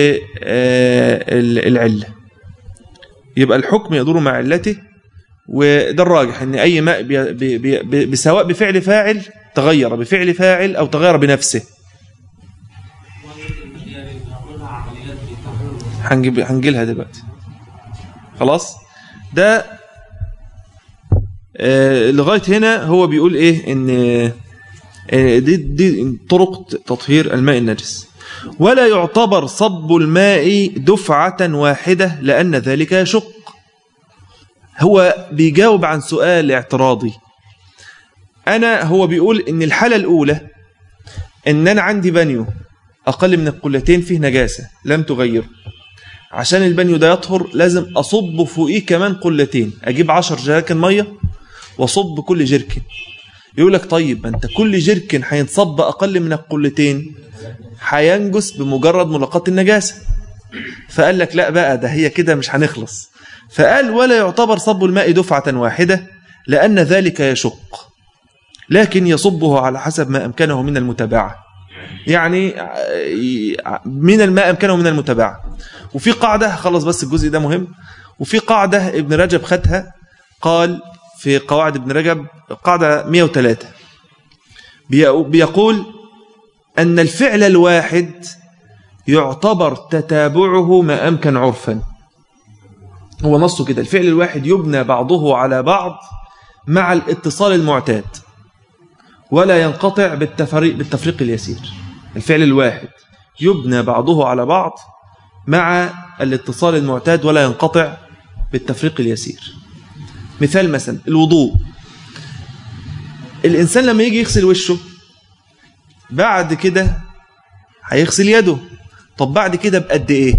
بالعلة يبقى الحكم يدور مع علته وده الراجح ان اي ماء بي بي بي بسواء بفعل فاعل تغير بفعل فاعل او تغير بنفسه هنجيب هنجيلها دلوقتي خلاص ده آه لغايه هنا هو بيقول ايه ان آه دي, دي طرق تطهير الماء النجس ولا يعتبر صب الماء دفعة واحدة لأن ذلك يشق هو بيجاوب عن سؤال اعتراضي أنا هو بيقول إن الحالة الأولى إن أنا عندي بانيو أقل من القلتين فيه نجاسة لم تغير عشان البانيو ده يطهر لازم أصب فوقيه كمان قلتين أجيب عشر جراكن مية وأصب كل جركن يقول لك طيب ما أنت كل جركن هينصب أقل من القلتين هينجس بمجرد ملاقاة النجاسة فقال لك لا بقى ده هي كده مش هنخلص فقال ولا يعتبر صب الماء دفعة واحدة لأن ذلك يشق لكن يصبه على حسب ما أمكنه من المتابعة يعني من الماء أمكنه من المتابعة وفي قاعدة خلص بس الجزء ده مهم وفي قاعدة ابن رجب خدها قال في قواعد ابن رجب قاعدة 103 بيقول أن الفعل الواحد يعتبر تتابعه ما أمكن عرفا هو نصه كده الفعل الواحد يبنى بعضه على بعض مع الاتصال المعتاد ولا ينقطع بالتفريق, بالتفريق اليسير الفعل الواحد يبنى بعضه على بعض مع الاتصال المعتاد ولا ينقطع بالتفريق اليسير مثال مثلا الوضوء الإنسان لما يجي يغسل وشه بعد كده هيغسل يده طب بعد كده بقد ايه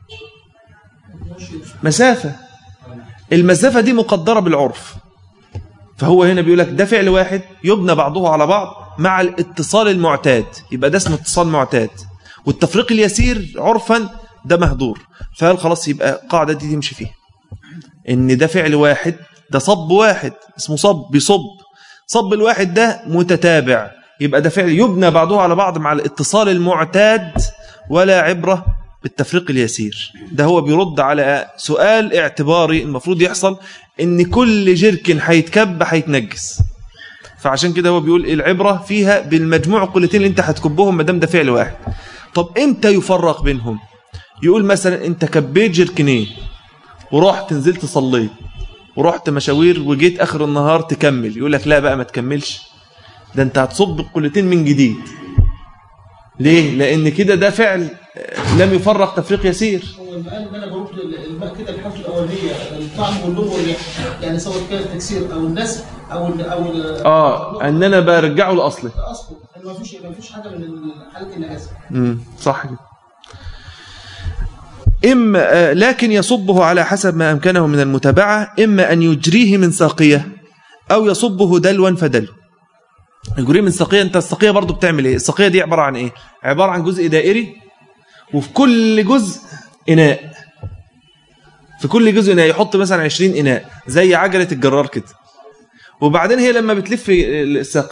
مسافة المسافة دي مقدرة بالعرف فهو هنا بيقول لك ده فعل واحد يبنى بعضه على بعض مع الاتصال المعتاد يبقى ده اسمه اتصال معتاد والتفريق اليسير عرفا ده مهدور فقال خلاص يبقى القاعدة دي تمشي فيها ان ده فعل واحد ده صب واحد اسمه صب بيصب صب الواحد ده متتابع يبقى ده فعل يبنى بعضه على بعض مع الاتصال المعتاد ولا عبرة بالتفريق اليسير ده هو بيرد على سؤال اعتباري المفروض يحصل ان كل جركن هيتكب هيتنجس فعشان كده هو بيقول العبرة فيها بالمجموع القلتين اللي انت هتكبهم ما دام ده فعل واحد طب امتى يفرق بينهم يقول مثلا انت كبيت جركنين ورحت نزلت صليت ورحت مشاوير وجيت اخر النهار تكمل يقول لك لا بقى ما تكملش ده انت هتصب القلتين من جديد ليه لان كده ده فعل لم يفرق تفريق يسير هو الماء ان انا بروح للماء كده الحاجه الاولانيه الطعم واللون والريحه يعني سواء كان التكسير او النسف او ال او ال اه ان انا برجعه لاصله اصله ما فيش ما فيش حاجه من حاله النجاسه امم صح كده إما آه، لكن يصبه على حسب ما أمكنه من المتابعة إما أن يجريه من ساقية أو يصبه دلوا فدلو يجريه من ساقية أنت الساقية برضو بتعمل إيه الساقية دي عبارة عن إيه عبارة عن جزء دائري وفي كل جزء إناء في كل جزء إناء يحط مثلا 20 إناء زي عجلة الجرار كده وبعدين هي لما بتلف الساقية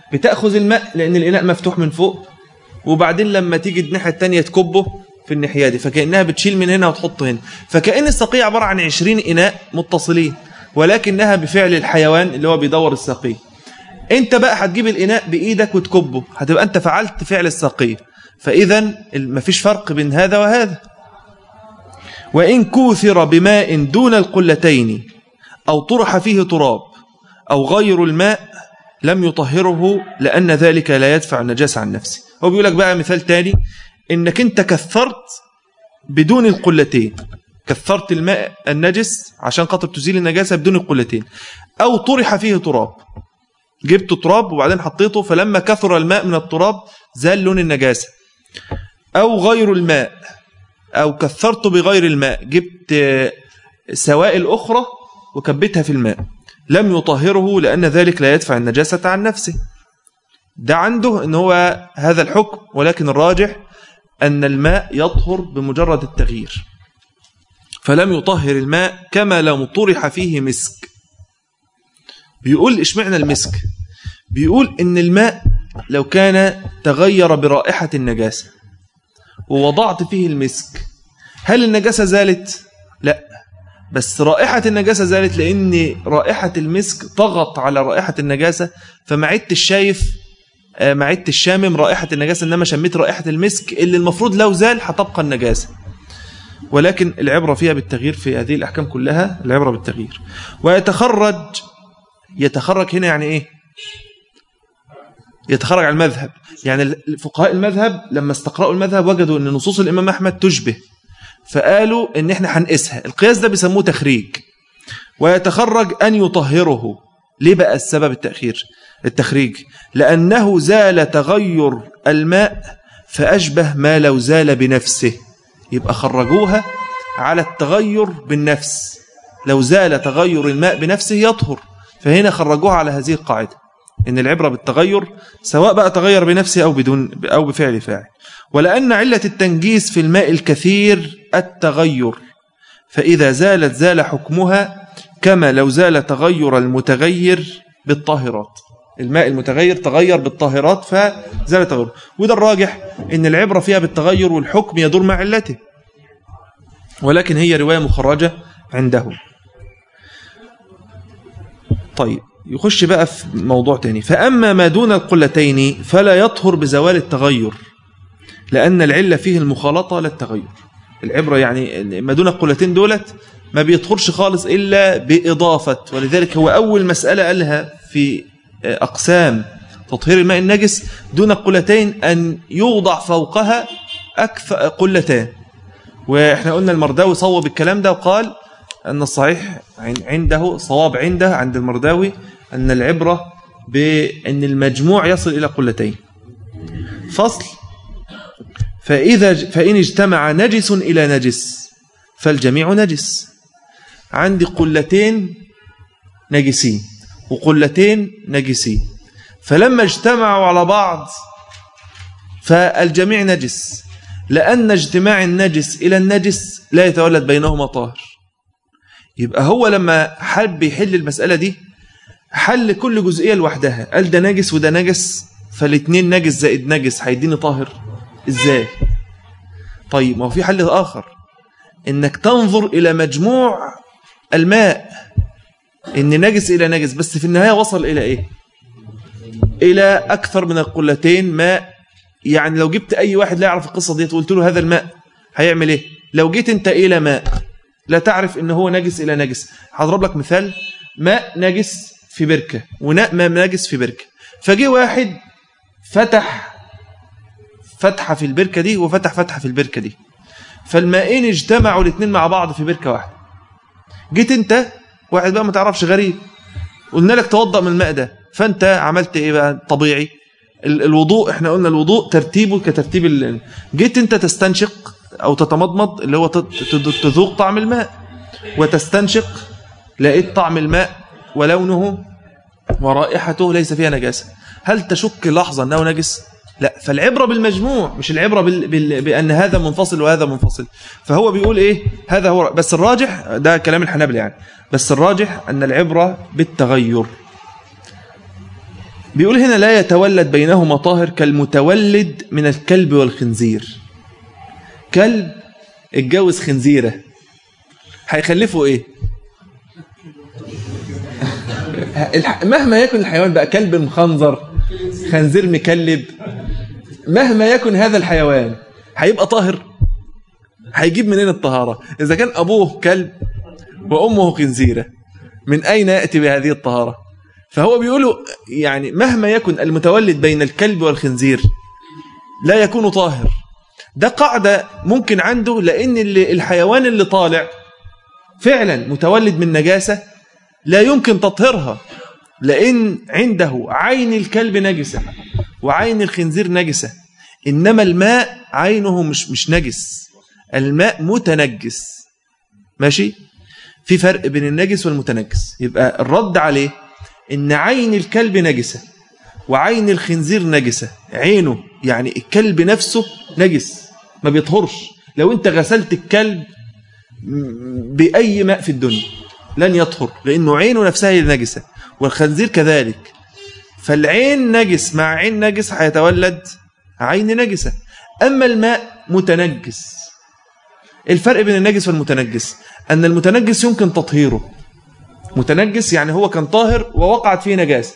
بتاخذ الماء لان الاناء مفتوح من فوق وبعدين لما تيجي الناحيه الثانيه تكبه في الناحيه دي فكانها بتشيل من هنا وتحط هنا فكان السقيه عباره عن 20 اناء متصلين ولكنها بفعل الحيوان اللي هو بيدور السقيه انت بقى هتجيب الاناء بايدك وتكبه هتبقى انت فعلت فعل السقيه فاذا مفيش فرق بين هذا وهذا وان كوثر بماء دون القلتين او طرح فيه تراب او غير الماء لم يطهره لان ذلك لا يدفع النجاسه عن نفسه هو بيقول لك بقى مثال تاني انك انت كثرت بدون القلتين كثرت الماء النجس عشان خاطر تزيل النجاسه بدون القلتين او طرح فيه تراب جبت تراب وبعدين حطيته فلما كثر الماء من التراب زال لون النجاسه او غير الماء او كثرت بغير الماء جبت آه، سوائل اخرى وكبتها في الماء لم يطهره لان ذلك لا يدفع النجاسه عن نفسه ده عنده ان هو هذا الحكم ولكن الراجح ان الماء يطهر بمجرد التغيير فلم يطهر الماء كما لو طرح فيه مسك بيقول اشمعنى المسك بيقول ان الماء لو كان تغير برائحة النجاسة ووضعت فيه المسك هل النجاسة زالت؟ لا بس رائحة النجاسة زالت لأن رائحة المسك طغت على رائحة النجاسة فما عدتش شايف آه، ما عدتش شامم رائحة النجاسة إنما شميت رائحة المسك اللي المفروض لو زال هتبقى النجاسة ولكن العبرة فيها بالتغيير في هذه الأحكام كلها العبرة بالتغيير ويتخرج يتخرج هنا يعني إيه يتخرج على المذهب يعني فقهاء المذهب لما استقرأوا المذهب وجدوا أن نصوص الإمام أحمد تشبه فقالوا أن احنا هنقيسها القياس ده بيسموه تخريج ويتخرج أن يطهره ليه بقى السبب التأخير التخريج لأنه زال تغير الماء فأشبه ما لو زال بنفسه يبقى خرجوها على التغير بالنفس لو زال تغير الماء بنفسه يطهر فهنا خرجوها على هذه القاعدة إن العبرة بالتغير سواء بقى تغير بنفسه أو بدون أو بفعل فاعل ولأن علة التنجيس في الماء الكثير التغير فإذا زالت زال حكمها كما لو زال تغير المتغير بالطاهرات الماء المتغير تغير بالطاهرات فزال تغير وده الراجح ان العبرة فيها بالتغير والحكم يدور مع علته ولكن هي رواية مخرجة عنده طيب يخش بقى في موضوع تاني فأما ما دون القلتين فلا يطهر بزوال التغير لأن العلة فيه المخالطة لا التغير العبرة يعني ما دون القلتين دولت ما بيطهرش خالص إلا بإضافة ولذلك هو أول مسألة قالها في أقسام تطهير الماء النجس دون قلتين أن يوضع فوقها أكثر قلتان وإحنا قلنا المرداوي صوب الكلام ده وقال أن الصحيح عنده صواب عنده عند المرداوي أن العبرة بأن المجموع يصل إلى قلتين فصل فإذا فإن اجتمع نجس إلى نجس فالجميع نجس عندي قلتين نجسين وقلتين نجسين فلما اجتمعوا على بعض فالجميع نجس لأن اجتماع النجس إلى النجس لا يتولد بينهما طاهر يبقى هو لما حب يحل المسألة دي حل كل جزئية لوحدها قال ده نجس وده نجس فالاثنين نجس زائد نجس هيديني طاهر ازاي طيب ما هو في حل آخر انك تنظر إلى مجموع الماء ان نجس الى نجس بس في النهايه وصل الى ايه الى اكثر من القلتين ماء يعني لو جبت اي واحد لا يعرف القصه دي وقلت له هذا الماء هيعمل ايه لو جيت انت الى ماء لا تعرف ان هو نجس الى نجس هضرب لك مثال ماء نجس في بركه وناء ماء نجس في بركه فجي واحد فتح فتحه في البركه دي وفتح فتحه في البركه دي فالمائين اجتمعوا الاثنين مع بعض في بركه واحده جيت انت واحد بقى ما تعرفش غريب قلنا لك توضأ من الماء ده فانت عملت ايه بقى طبيعي الوضوء احنا قلنا الوضوء ترتيبه كترتيب ال... جيت انت تستنشق او تتمضمض اللي هو تذوق طعم الماء وتستنشق لقيت طعم الماء ولونه ورائحته ليس فيها نجاسة هل تشك لحظة انه نجس لا فالعبرة بالمجموع مش العبرة بال... بال... بأن هذا منفصل وهذا منفصل فهو بيقول إيه هذا هو بس الراجح ده كلام الحنابل يعني بس الراجح أن العبرة بالتغير بيقول هنا لا يتولد بينهما طاهر كالمتولد من الكلب والخنزير كلب اتجوز خنزيرة هيخلفوا ايه الح- مهما يكن الحيوان بقى كلب مخنظر خنزير مكلب مهما يكن هذا الحيوان هيبقى طاهر هيجيب منين الطهارة إذا كان أبوه كلب وأمه خنزيرة من أين يأتي بهذه الطهارة فهو بيقولوا يعني مهما يكن المتولد بين الكلب والخنزير لا يكون طاهر ده قاعدة ممكن عنده لأن اللي- الحيوان اللي طالع فعلا متولد من نجاسة لا يمكن تطهيرها لأن عنده عين الكلب نجسة وعين الخنزير نجسة إنما الماء عينه مش مش نجس الماء متنجس ماشي في فرق بين النجس والمتنجس يبقى الرد عليه إن عين الكلب نجسة وعين الخنزير نجسة عينه يعني الكلب نفسه نجس ما بيطهرش لو انت غسلت الكلب م- بأي ماء في الدنيا لن يطهر لأنه عينه نفسها هي نجسة والخنزير كذلك فالعين نجس مع عين نجس هيتولد عين نجسة أما الماء متنجس الفرق بين النجس والمتنجس أن المتنجس يمكن تطهيره متنجس يعني هو كان طاهر ووقعت فيه نجاسة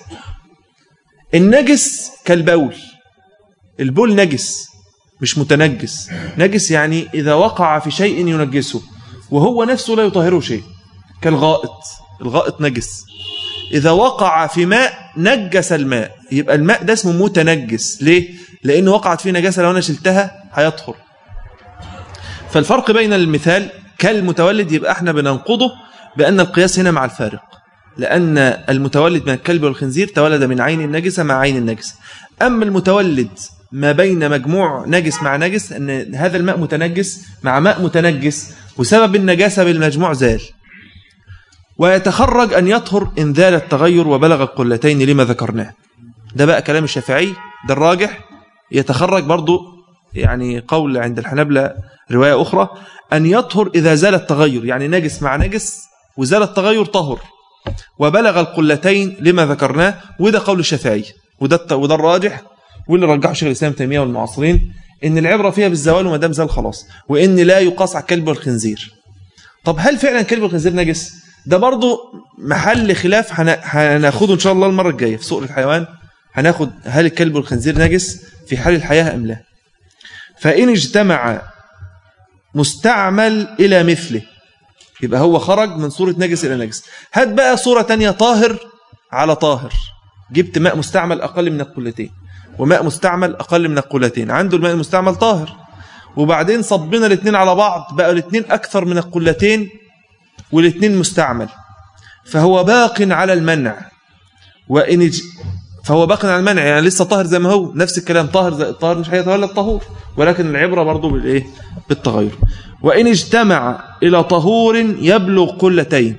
النجس كالبول البول نجس مش متنجس نجس يعني إذا وقع في شيء ينجسه وهو نفسه لا يطهره شيء كالغائط الغائط نجس إذا وقع في ماء نجس الماء يبقى الماء ده اسمه متنجس ليه؟ لأنه وقعت فيه نجاسة لو أنا شلتها هيطهر فالفرق بين المثال كالمتولد يبقى احنا بننقضه بأن القياس هنا مع الفارق لأن المتولد من الكلب والخنزير تولد من عين النجسة مع عين النجسة أما المتولد ما بين مجموع نجس مع نجس أن هذا الماء متنجس مع ماء متنجس وسبب النجاسة بالمجموع زال ويتخرج أن يطهر إن ذال التغير وبلغ القلتين لما ذكرناه ده بقى كلام الشافعي ده الراجح يتخرج برضو يعني قول عند الحنابلة رواية أخرى أن يطهر إذا زال التغير يعني نجس مع نجس وزال التغير طهر وبلغ القلتين لما ذكرناه وده قول الشافعي وده الت- وده الراجح واللي رجحه شيخ الإسلام تيمية والمعاصرين إن العبرة فيها بالزوال وما دام زال خلاص وإن لا يقاس على الكلب والخنزير طب هل فعلا كلب الخنزير نجس ده برضو محل خلاف هن- هناخده ان شاء الله المره الجايه في سوق الحيوان هناخد هل الكلب والخنزير نجس في حال الحياه ام لا فان اجتمع مستعمل الى مثله يبقى هو خرج من صوره نجس الى نجس هات بقى صوره تانية طاهر على طاهر جبت ماء مستعمل اقل من القلتين وماء مستعمل اقل من القلتين عنده الماء المستعمل طاهر وبعدين صبنا الاثنين على بعض بقى الاثنين اكثر من القلتين والاثنين مستعمل فهو باق على المنع وإن ج... فهو باق على المنع يعني لسه طاهر زي ما هو نفس الكلام طاهر زي الطاهر مش هيتولد طهور ولكن العبرة برضو بالإيه بالتغير وإن اجتمع إلى طهور يبلغ قلتين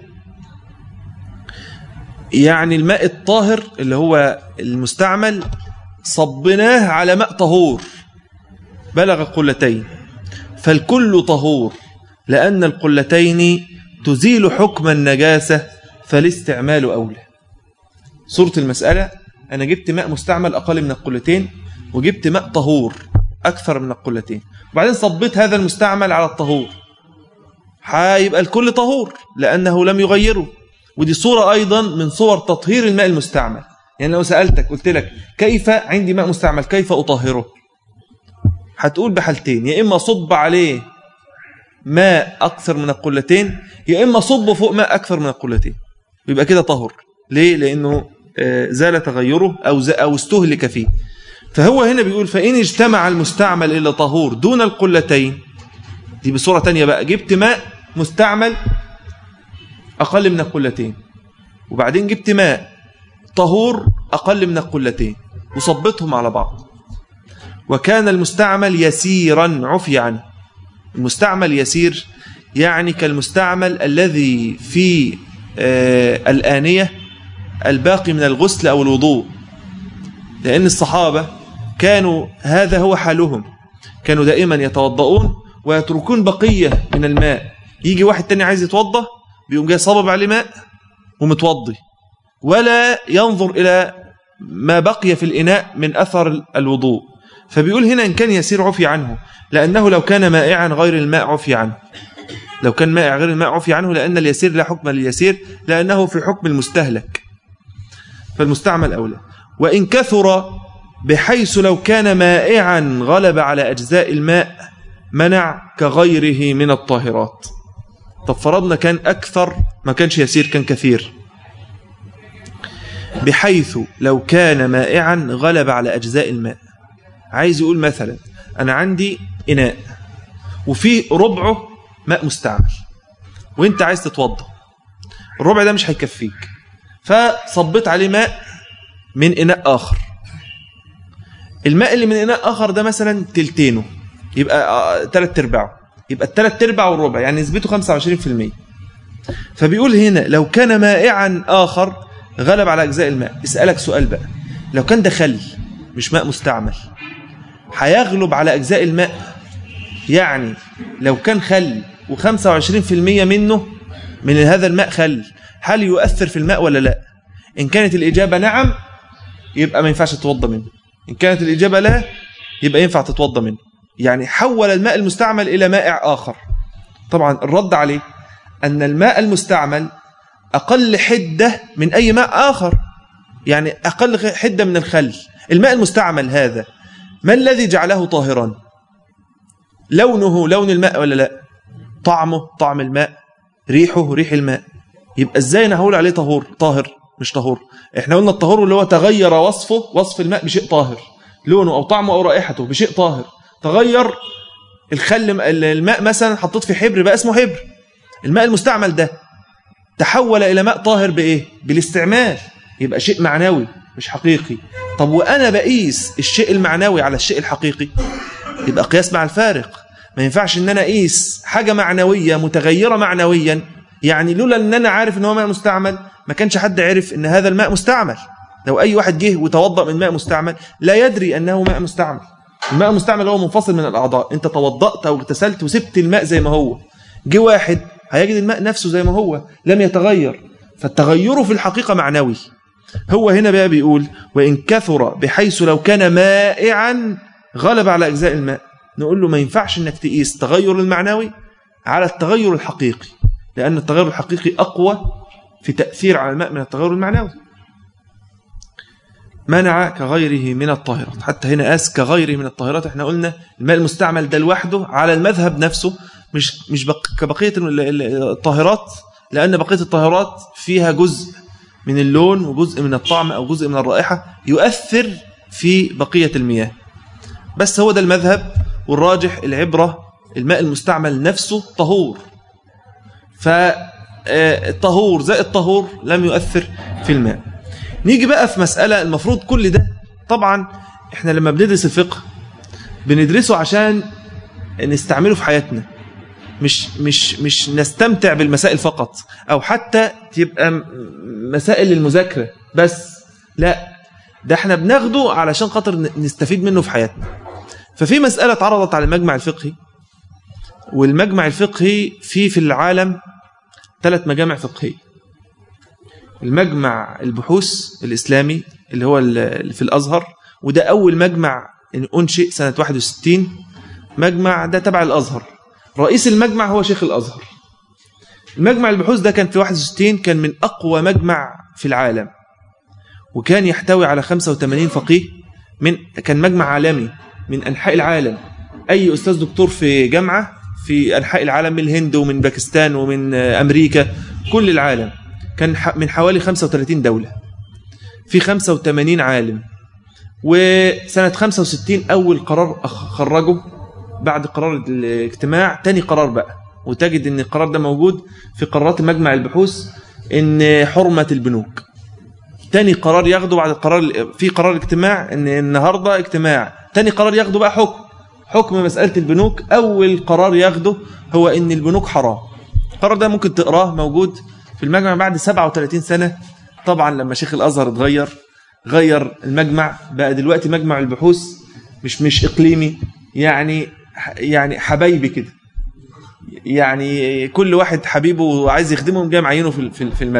يعني الماء الطاهر اللي هو المستعمل صبناه على ماء طهور بلغ قلتين فالكل طهور لأن القلتين تزيل حكم النجاسة فالاستعمال أولى صورة المسألة أنا جبت ماء مستعمل أقل من القلتين وجبت ماء طهور أكثر من القلتين وبعدين صبيت هذا المستعمل على الطهور هيبقى الكل طهور لأنه لم يغيره ودي صورة أيضا من صور تطهير الماء المستعمل يعني لو سألتك قلت لك كيف عندي ماء مستعمل كيف أطهره هتقول بحالتين يا إما صب عليه ماء أكثر من القلتين يا إما صب فوق ماء أكثر من القلتين يبقى كده طهر ليه؟ لأنه آه، زال تغيره أو, ز- أو استهلك فيه فهو هنا بيقول فإن اجتمع المستعمل إلى طهور دون القلتين دي بصورة تانية بقى جبت ماء مستعمل أقل من القلتين وبعدين جبت ماء طهور أقل من القلتين وصبتهم على بعض وكان المستعمل يسيرا عفي عنه المستعمل يسير يعني كالمستعمل الذي في آه، الآنية الباقي من الغسل أو الوضوء لأن الصحابة كانوا هذا هو حالهم كانوا دائما يتوضؤون ويتركون بقية من الماء يجي واحد تاني عايز يتوضأ بيقوم جاي صابب عليه ماء ومتوضي ولا ينظر إلى ما بقي في الإناء من أثر الوضوء فبيقول هنا إن كان يسير عفي عنه لأنه لو كان مائعا غير الماء عفي عنه لو كان مائع غير الماء عفي عنه لأن اليسير لا حكم لليسير لأنه في حكم المستهلك فالمستعمل أولى وإن كثر بحيث لو كان مائعا غلب على أجزاء الماء منع كغيره من الطاهرات طب فرضنا كان أكثر ما كانش يسير كان كثير بحيث لو كان مائعا غلب على أجزاء الماء عايز يقول مثلا أنا عندي إناء وفي ربعه ماء مستعمل وانت عايز تتوضا الربع ده مش هيكفيك فصبيت عليه ماء من إناء آخر الماء اللي من إناء آخر ده مثلا تلتينه يبقى آه، تلات ارباعه يبقى التلات ارباع والربع يعني نسبته 25% فبيقول هنا لو كان مائعا آخر غلب على أجزاء الماء اسألك سؤال بقى لو كان ده خل مش ماء مستعمل هيغلب على أجزاء الماء يعني لو كان خل و25% منه من هذا الماء خل هل يؤثر في الماء ولا لا إن كانت الإجابة نعم يبقى ما ينفعش تتوضى منه إن كانت الإجابة لا يبقى ينفع تتوضى منه يعني حول الماء المستعمل إلى مائع آخر طبعا الرد عليه أن الماء المستعمل أقل حدة من أي ماء آخر يعني أقل حدة من الخل الماء المستعمل هذا ما الذي جعله طاهرا لونه لون الماء ولا لا طعمه طعم الماء ريحه ريح الماء يبقى ازاي انا هقول عليه طهور طاهر مش طهور احنا قلنا الطهور اللي هو تغير وصفه وصف الماء بشيء طاهر لونه او طعمه او رائحته بشيء طاهر تغير الخل الماء مثلا حطيت في حبر بقى اسمه حبر الماء المستعمل ده تحول الى ماء طاهر بايه بالاستعمال يبقى شيء معنوي مش حقيقي طب وانا بقيس الشيء المعنوي على الشيء الحقيقي يبقى قياس مع الفارق ما ينفعش ان انا اقيس حاجه معنويه متغيره معنويا يعني لولا ان انا عارف ان هو ماء مستعمل ما كانش حد عرف ان هذا الماء مستعمل لو اي واحد جه وتوضا من ماء مستعمل لا يدري انه ماء مستعمل الماء المستعمل هو منفصل من الاعضاء انت توضات او اغتسلت وسبت الماء زي ما هو جه واحد هيجد الماء نفسه زي ما هو لم يتغير فالتغير في الحقيقه معنوي هو هنا بقى بيقول وان كثر بحيث لو كان مائعا غلب على اجزاء الماء نقول له ما ينفعش انك تقيس التغير المعنوي على التغير الحقيقي لأن التغير الحقيقي أقوى في تأثير على الماء من التغير المعنوي منع كغيره من الطاهرات حتى هنا قاس كغيره من الطاهرات احنا قلنا الماء المستعمل ده لوحده على المذهب نفسه مش مش بق كبقية الطاهرات لأن بقية الطاهرات فيها جزء من اللون وجزء من الطعم أو جزء من الرائحة يؤثر في بقية المياه بس هو ده المذهب والراجح العبرة الماء المستعمل نفسه طهور فالطهور زائد الطهور لم يؤثر في الماء نيجي بقى في مسألة المفروض كل ده طبعا احنا لما بندرس الفقه بندرسه عشان نستعمله في حياتنا مش مش مش نستمتع بالمسائل فقط او حتى تبقى مسائل للمذاكره بس لا ده احنا بناخده علشان خاطر نستفيد منه في حياتنا ففي مسألة اتعرضت على المجمع الفقهي والمجمع الفقهي فيه في العالم ثلاث مجامع فقهية المجمع البحوث الإسلامي اللي هو اللي في الأزهر وده أول مجمع أنشئ سنة 61 مجمع ده تبع الأزهر رئيس المجمع هو شيخ الأزهر المجمع البحوث ده كان في 61 كان من أقوى مجمع في العالم وكان يحتوي على 85 فقيه من كان مجمع عالمي من أنحاء العالم أي أستاذ دكتور في جامعة في أنحاء العالم من الهند ومن باكستان ومن أمريكا كل العالم كان من حوالي 35 دولة في 85 عالم وسنة 65 أول قرار خرجه بعد قرار الاجتماع تاني قرار بقى وتجد ان القرار ده موجود في قرارات مجمع البحوث ان حرمة البنوك تاني قرار ياخده بعد القرار في قرار اجتماع ان النهارده اجتماع تاني قرار ياخده بقى حكم حكم مسألة البنوك أول قرار ياخده هو إن البنوك حرام القرار ده ممكن تقراه موجود في المجمع بعد 37 سنة طبعا لما شيخ الأزهر اتغير غير المجمع بقى دلوقتي مجمع البحوث مش مش إقليمي يعني يعني حبايبي كده يعني كل واحد حبيبه وعايز يخدمهم جاي معينه في في المجمع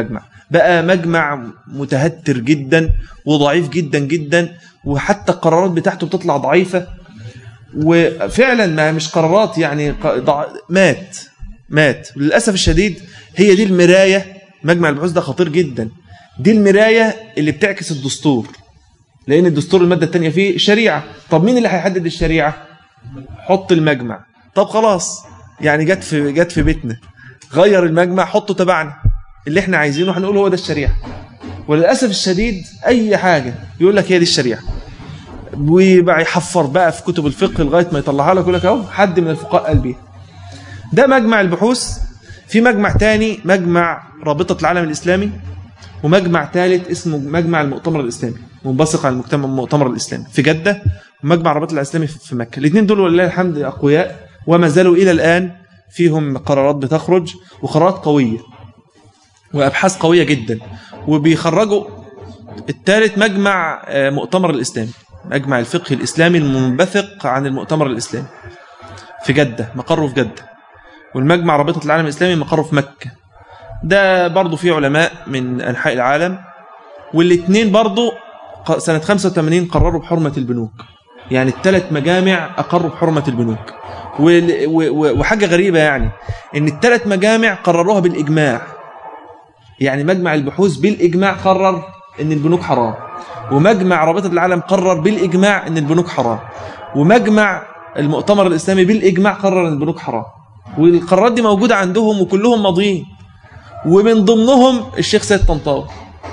بقى مجمع متهتر جدا وضعيف جدا جدا وحتى القرارات بتاعته بتطلع ضعيفة وفعلا ما مش قرارات يعني ق- ضع- مات مات للأسف الشديد هي دي المراية مجمع البحوث ده خطير جدا دي المراية اللي بتعكس الدستور لأن الدستور المادة الثانية فيه شريعة طب مين اللي هيحدد الشريعة حط المجمع طب خلاص يعني جت في جت في بيتنا غير المجمع حطه تبعنا اللي احنا عايزينه هنقول هو ده الشريعة وللأسف الشديد أي حاجة يقول لك هي دي الشريعة ويبقى يحفر بقى في كتب الفقه لغايه ما يطلعها لك يقول لك اهو حد من الفقهاء قال بيها ده مجمع البحوث في مجمع تاني مجمع رابطه العالم الاسلامي ومجمع ثالث اسمه مجمع المؤتمر الاسلامي منبثق عن المجتمع المؤتمر الاسلامي في جده ومجمع رابطه الاسلامي في في مكه الاثنين دول ولله الحمد اقوياء وما زالوا الى الان فيهم قرارات بتخرج وقرارات قويه وابحاث قويه جدا وبيخرجوا الثالث مجمع آه، مؤتمر الاسلامي مجمع الفقه الاسلامي المنبثق عن المؤتمر الاسلامي في جده مقره في جده والمجمع رابطه العالم الاسلامي مقره في مكه ده برضه فيه علماء من انحاء العالم والاثنين برضه ق- سنه 85 قرروا بحرمه البنوك يعني الثلاث مجامع اقروا بحرمه البنوك وال- و- و- وحاجه غريبه يعني ان الثلاث مجامع قرروها بالاجماع يعني مجمع البحوث بالاجماع قرر ان البنوك حرام ومجمع رابطه العالم قرر بالاجماع ان البنوك حرام ومجمع المؤتمر الاسلامي بالاجماع قرر ان البنوك حرام والقرارات دي موجوده عندهم وكلهم ماضيين ومن ضمنهم الشيخ سيد طنطاوي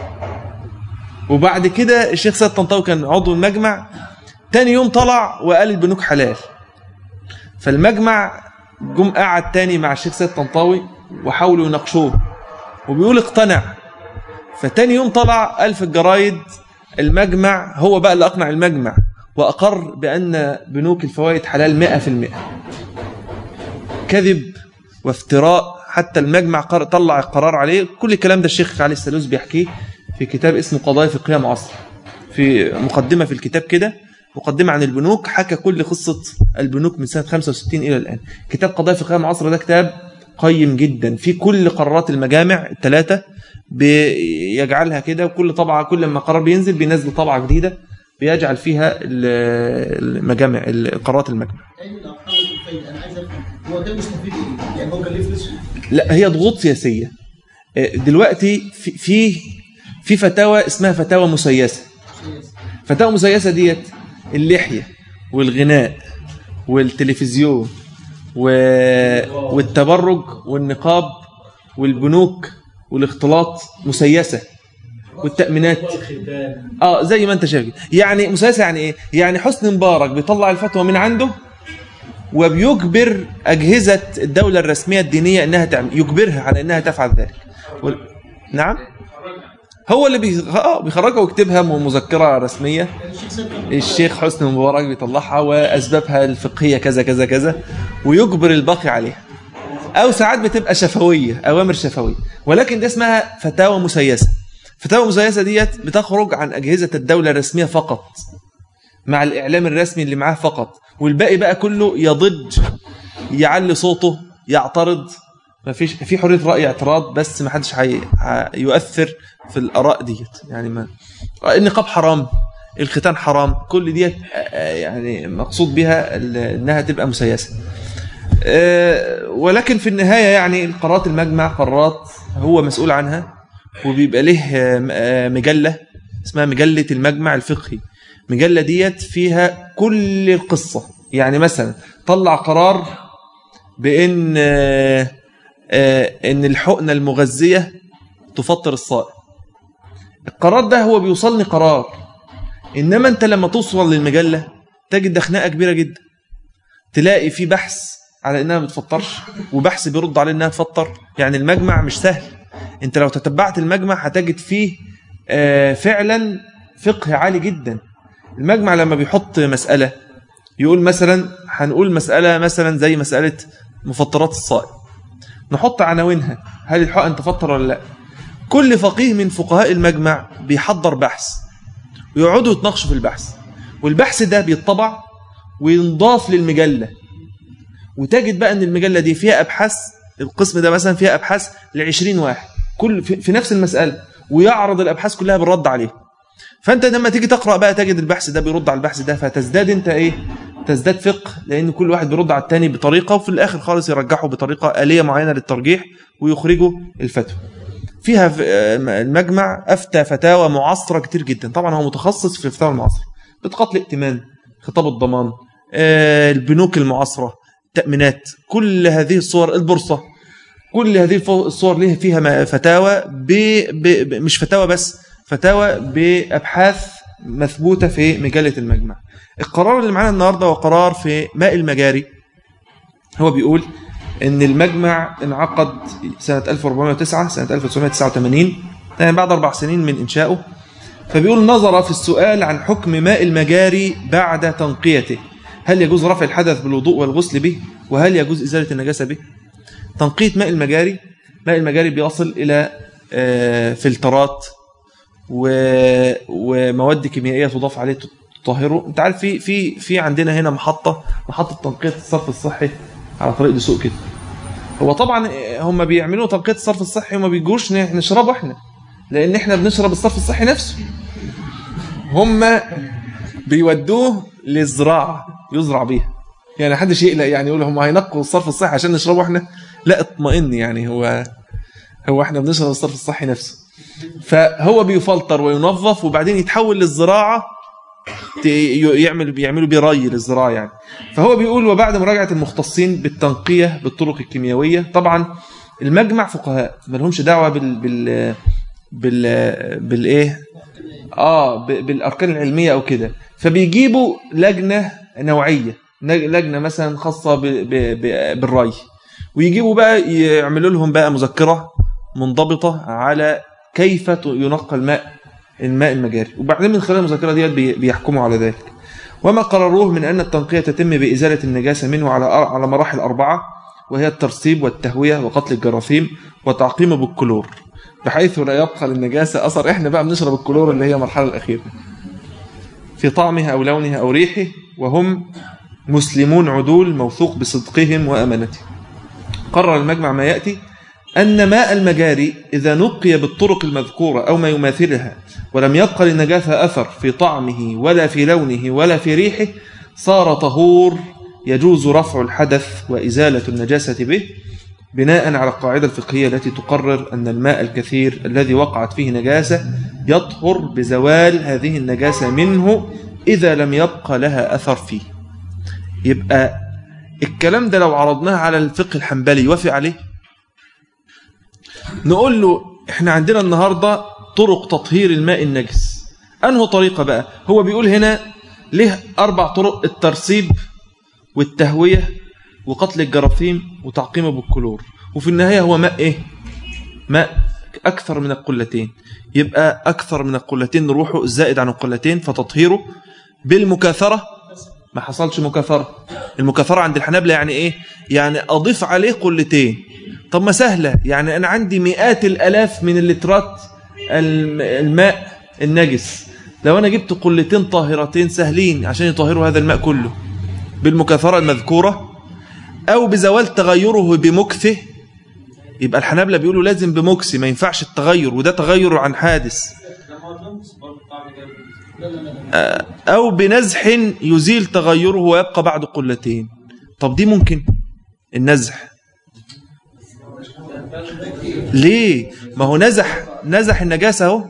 وبعد كده الشيخ سيد طنطاوي كان عضو المجمع تاني يوم طلع وقال البنوك حلال فالمجمع جم قعد تاني مع الشيخ سيد طنطاوي وحاولوا يناقشوه وبيقول اقتنع فتاني يوم طلع قال في الجرايد المجمع هو بقى اللي أقنع المجمع وأقر بأن بنوك الفوائد حلال مئة في المئة كذب وافتراء حتى المجمع قر- طلع القرار عليه كل الكلام ده الشيخ علي السلوس بيحكيه في كتاب اسمه قضايا فقهية معاصرة في مقدمة في الكتاب كده مقدمة عن البنوك حكى كل قصة البنوك من سنة 65 إلى الآن كتاب قضايا فقهية معاصرة ده كتاب قيم جدا في كل قرارات المجامع الثلاثة بيجعلها كده وكل طبعة كل ما قرار بينزل بينزل طبعة جديدة بيجعل فيها ال- المجامع القرارات المجمع اي من ارقام الفايده انا عايز افهم هو ده مستفيد ايه؟ يعني هو كان ليه فلوس؟ لا هي ضغوط سياسيه آه، دلوقتي في في في فتاوى اسمها فتاوى مسيسه فتاوى مسيسه ديت اللحيه والغناء والتلفزيون و... والتبرج والنقاب والبنوك والاختلاط مسيسه والتامينات اه زي ما انت شايف كده. يعني مسيسه يعني ايه يعني حسني مبارك بيطلع الفتوى من عنده وبيجبر أجهزة الدولة الرسمية الدينية أنها تعمل يجبرها على أنها تفعل ذلك وال... نعم هو اللي بي... آه بيخرجها ويكتبها مذكرة رسمية يعني الشيخ سيد كان الشيخ حسني مبارك بيطلعها وأسبابها الفقهية كذا كذا كذا ويجبر الباقي عليها أو ساعات بتبقى شفوية أوامر شفوية ولكن ده اسمها فتاوى مسيسة فتاوى مسيسة ديت بتخرج عن أجهزة الدولة الرسمية فقط مع الإعلام الرسمي اللي معاه فقط والباقي بقى كله يضج يعلي صوته يعترض ما فيش في حرية رأي اعتراض بس ما حدش هي- هيؤثر في الآراء ديت يعني ما النقاب حرام الختان حرام كل ديت آه، يعني مقصود بها ال- انها تبقى مسيسة آه، ولكن في النهاية يعني قرارات المجمع قرارات هو مسؤول عنها وبيبقى له آه، آه، مجلة اسمها مجلة المجمع الفقهي مجلة ديت فيها كل القصة يعني مثلا طلع قرار بأن آه، آه، ان الحقنة المغذية تفطر الصائم القرار ده هو بيوصلني قرار انما انت لما توصل للمجلة تجد ده خناقة كبيرة جدا تلاقي في بحث على انها ما بتفطرش وبحث بيرد على انها تفطر يعني المجمع مش سهل انت لو تتبعت المجمع هتجد فيه آه، فعلا فقه عالي جدا المجمع لما بيحط مسألة يقول مثلا هنقول مسألة مثلا زي مسألة مفطرات الصائم نحط عناوينها هل الحقن تفطر ولا لا كل فقيه من فقهاء المجمع بيحضر بحث ويقعدوا يتناقشوا في البحث والبحث ده بيطبع وينضاف للمجلة وتجد بقى ان المجلة دي فيها ابحاث القسم ده مثلا فيها ابحاث ل 20 واحد كل في, في نفس المساله ويعرض الابحاث كلها بالرد عليه فانت لما تيجي تقرا بقى تجد البحث ده بيرد على البحث ده فتزداد انت ايه تزداد فقه لان كل واحد بيرد على الثاني بطريقه وفي الاخر خالص يرجحه بطريقه اليه معينه للترجيح ويخرجوا الفتوى فيها في- آه، المجمع افتى فتاوى معاصره كتير جدا طبعا هو متخصص في الفتاوى المعاصره بتقاتل ائتمان خطاب الضمان آه، البنوك المعاصره التامينات كل هذه الصور البورصه كل هذه الف- الصور ليه فيها ما- فتاوى ب... ب... ب... مش فتاوى بس فتاوى بابحاث مثبوته في مجله المجمع القرار اللي معانا النهارده هو قرار في ماء المجاري هو بيقول ان المجمع انعقد سنه 1409 سنه 1989 يعني بعد اربع سنين من انشائه فبيقول نظر في السؤال عن حكم ماء المجاري بعد تنقيته هل يجوز رفع الحدث بالوضوء والغسل به وهل يجوز ازاله النجاسه به تنقية ماء المجاري ماء المجاري بيصل إلى آه، فلترات و- ومواد كيميائية تضاف عليه تطهره انت عارف في في في عندنا هنا محطة محطة تنقية الصرف الصحي على طريق دسوق كده هو طبعا آه، هم بيعملوا تنقية الصرف الصحي وما بيجوش ن- نشربه احنا لان احنا بنشرب الصرف الصحي نفسه هم بيودوه للزراعة يزرع بيها يعني محدش يقلق يعني يقول هم هينقوا الصرف الصحي عشان نشربه احنا لا اطمئن يعني هو هو احنا بنشرب الصرف الصحي نفسه فهو بيفلتر وينظف وبعدين يتحول للزراعه ت- ي- يعمل بيعملوا بيه ري للزراعه يعني فهو بيقول وبعد مراجعه المختصين بالتنقيه بالطرق الكيميائيه طبعا المجمع فقهاء ما لهمش دعوه بال بال بال بالايه اه ب- بالاركان العلميه او كده فبيجيبوا لجنه نوعيه نج- لجنه مثلا خاصه ب- ب- ب- بالري ويجيبوا بقى يعملوا لهم بقى مذكره منضبطه على كيف ت- ينقى الماء الماء المجاري وبعدين من خلال المذكره ديت بي- بيحكموا على ذلك وما قرروه من ان التنقيه تتم بازاله النجاسه منه على على مراحل اربعه وهي الترسيب والتهويه وقتل الجراثيم وتعقيمه بالكلور بحيث لا يبقى للنجاسه اثر احنا بقى بنشرب الكلور اللي هي المرحله الاخيره في طعمها او لونها او ريحه وهم مسلمون عدول موثوق بصدقهم وامانتهم قرر المجمع ما ياتي أن ماء المجاري إذا نقي بالطرق المذكورة أو ما يماثلها ولم يبق للنجاسة أثر في طعمه ولا في لونه ولا في ريحه صار طهور يجوز رفع الحدث وإزالة النجاسة به بناء على القاعدة الفقهية التي تقرر أن الماء الكثير الذي وقعت فيه نجاسة يطهر بزوال هذه النجاسة منه إذا لم يبق لها أثر فيه يبقى الكلام ده لو عرضناه على الفقه الحنبلي يوافق عليه نقول له احنا عندنا النهاردة طرق تطهير الماء النجس انه طريقة بقى هو بيقول هنا له اربع طرق الترسيب والتهوية وقتل الجراثيم وتعقيمه بالكلور وفي النهاية هو ماء ايه ماء اكثر من القلتين يبقى اكثر من القلتين نروحه زائد عن القلتين فتطهيره بالمكاثرة ما حصلش مكاثرة المكاثرة عند الحنابلة يعني ايه يعني اضيف عليه قلتين طب ما سهلة يعني أنا عندي مئات الألاف من اللترات الم- الماء النجس لو أنا جبت قلتين طاهرتين سهلين عشان يطهروا هذا الماء كله بالمكاثرة المذكورة أو بزوال تغيره بمكثه يبقى الحنابلة بيقولوا لازم بمكث ما ينفعش التغير وده تغير عن حادث آه، أو بنزح يزيل تغيره ويبقى بعد قلتين طب دي ممكن النزح ليه ما هو نزح نزح النجاسة اهو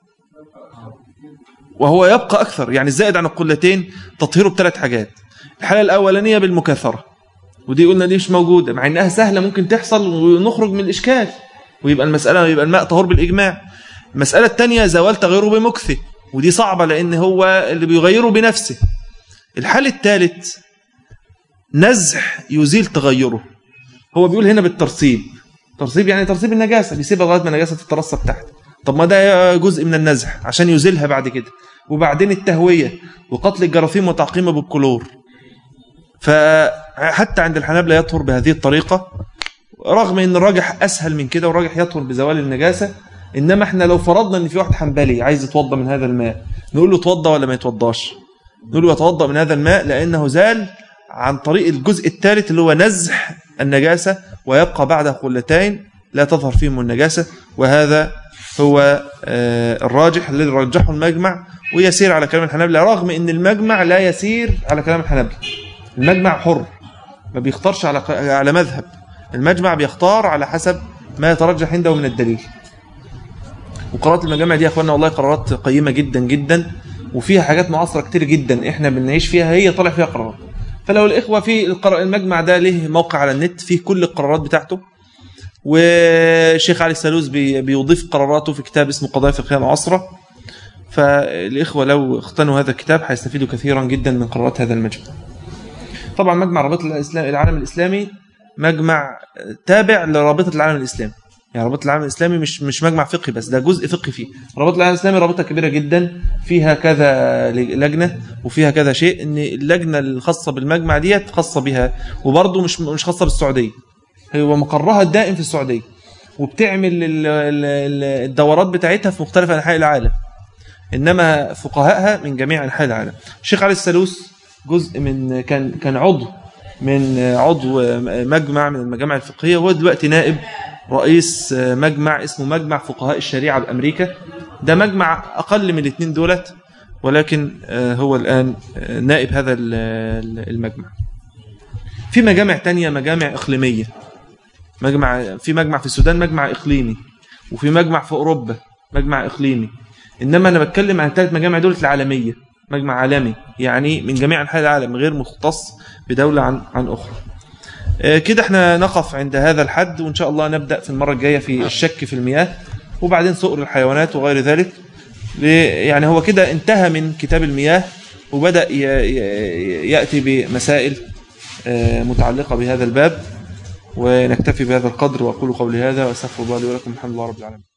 وهو يبقى أكثر يعني الزائد عن القلتين تطهيره بثلاث حاجات الحالة الأولانية بالمكاثرة ودي قلنا دي مش موجودة مع إنها سهلة ممكن تحصل ونخرج من الإشكال ويبقى المسألة يبقى الماء طهور بالإجماع المسألة الثانية زوال تغيره بمكثه ودي صعبة لأن هو اللي بيغيره بنفسه الحال الثالث نزح يزيل تغيره هو بيقول هنا بالترسيب ترسيب يعني ترسيب النجاسة بيسيبها لغاية ما النجاسة تترسب تحت طب ما ده جزء من النزح عشان يزيلها بعد كده وبعدين التهوية وقتل الجراثيم وتعقيمه بالكلور فحتى عند الحنابلة يطهر بهذه الطريقة رغم ان الراجح اسهل من كده والراجح يطهر بزوال النجاسة انما احنا لو فرضنا ان في واحد حنبلي عايز يتوضا من هذا الماء نقول له توضا ولا ما يتوضاش نقول له يتوضا من هذا الماء لانه زال عن طريق الجزء الثالث اللي هو نزح النجاسة ويبقى بعد قلتين لا تظهر فيهم النجاسة وهذا هو آه، الراجح الذي رجحه المجمع ويسير على كلام الحنابلة رغم ان المجمع لا يسير على كلام الحنابلة المجمع حر ما بيختارش على على مذهب المجمع بيختار على حسب ما يترجح عنده من الدليل وقرارات المجامع دي يا اخوانا والله قرارات قيمة جدا جدا وفيها حاجات معاصرة كتير جدا احنا بنعيش فيها هي طالع فيها قرارات فلو الاخوة في القرار المجمع ده له موقع على النت فيه كل القرارات بتاعته والشيخ علي السالوس بي- بيضيف قراراته في كتاب اسمه قضايا فقهية معاصرة فالإخوة لو اختنوا هذا الكتاب هيستفيدوا كثيرا جدا من قرارات هذا المجمع طبعا مجمع رابطة الإسلام العالم الإسلامي مجمع تابع لرابطة العالم الإسلامي يعني رابطة العالم الإسلامي مش مش مجمع فقهي بس ده جزء فقهي فيه رابطة العالم الإسلامي رابطة كبيرة جدا فيها كذا لجنة وفيها كذا شيء إن اللجنة الخاصة بالمجمع ديت خاصة بها وبرضه مش مش خاصة بالسعودية هو مقرها الدائم في السعودية وبتعمل ال- ال- ال- الدورات بتاعتها في مختلف أنحاء العالم إنما فقهائها من جميع أنحاء العالم الشيخ علي السلوس جزء من كان كان عضو من عضو مجمع من المجامع الفقهية وهو دلوقتي نائب رئيس مجمع اسمه مجمع فقهاء الشريعة بأمريكا ده مجمع أقل من الاثنين دولت ولكن هو الآن نائب هذا ال- المجمع في مجامع تانية مجامع إقليمية مجمع في مجمع في السودان مجمع إقليمي وفي مجمع في أوروبا مجمع إقليمي إنما أنا بتكلم عن ثلاث مجامع دولة العالمية مجمع عالمي يعني من جميع أنحاء العالم غير مختص بدولة عن عن أخرى آه، كده احنا نقف عند هذا الحد وإن شاء الله نبدأ في المرة الجاية في الشك في المياه وبعدين صقر الحيوانات وغير ذلك ل- يعني هو كده انتهى من كتاب المياه وبدأ ي- ي- يأتي بمسائل آه، متعلقة بهذا الباب ونكتفي بهذا القدر وأقول قولي هذا وأستغفر الله لي ولكم الحمد لله رب العالمين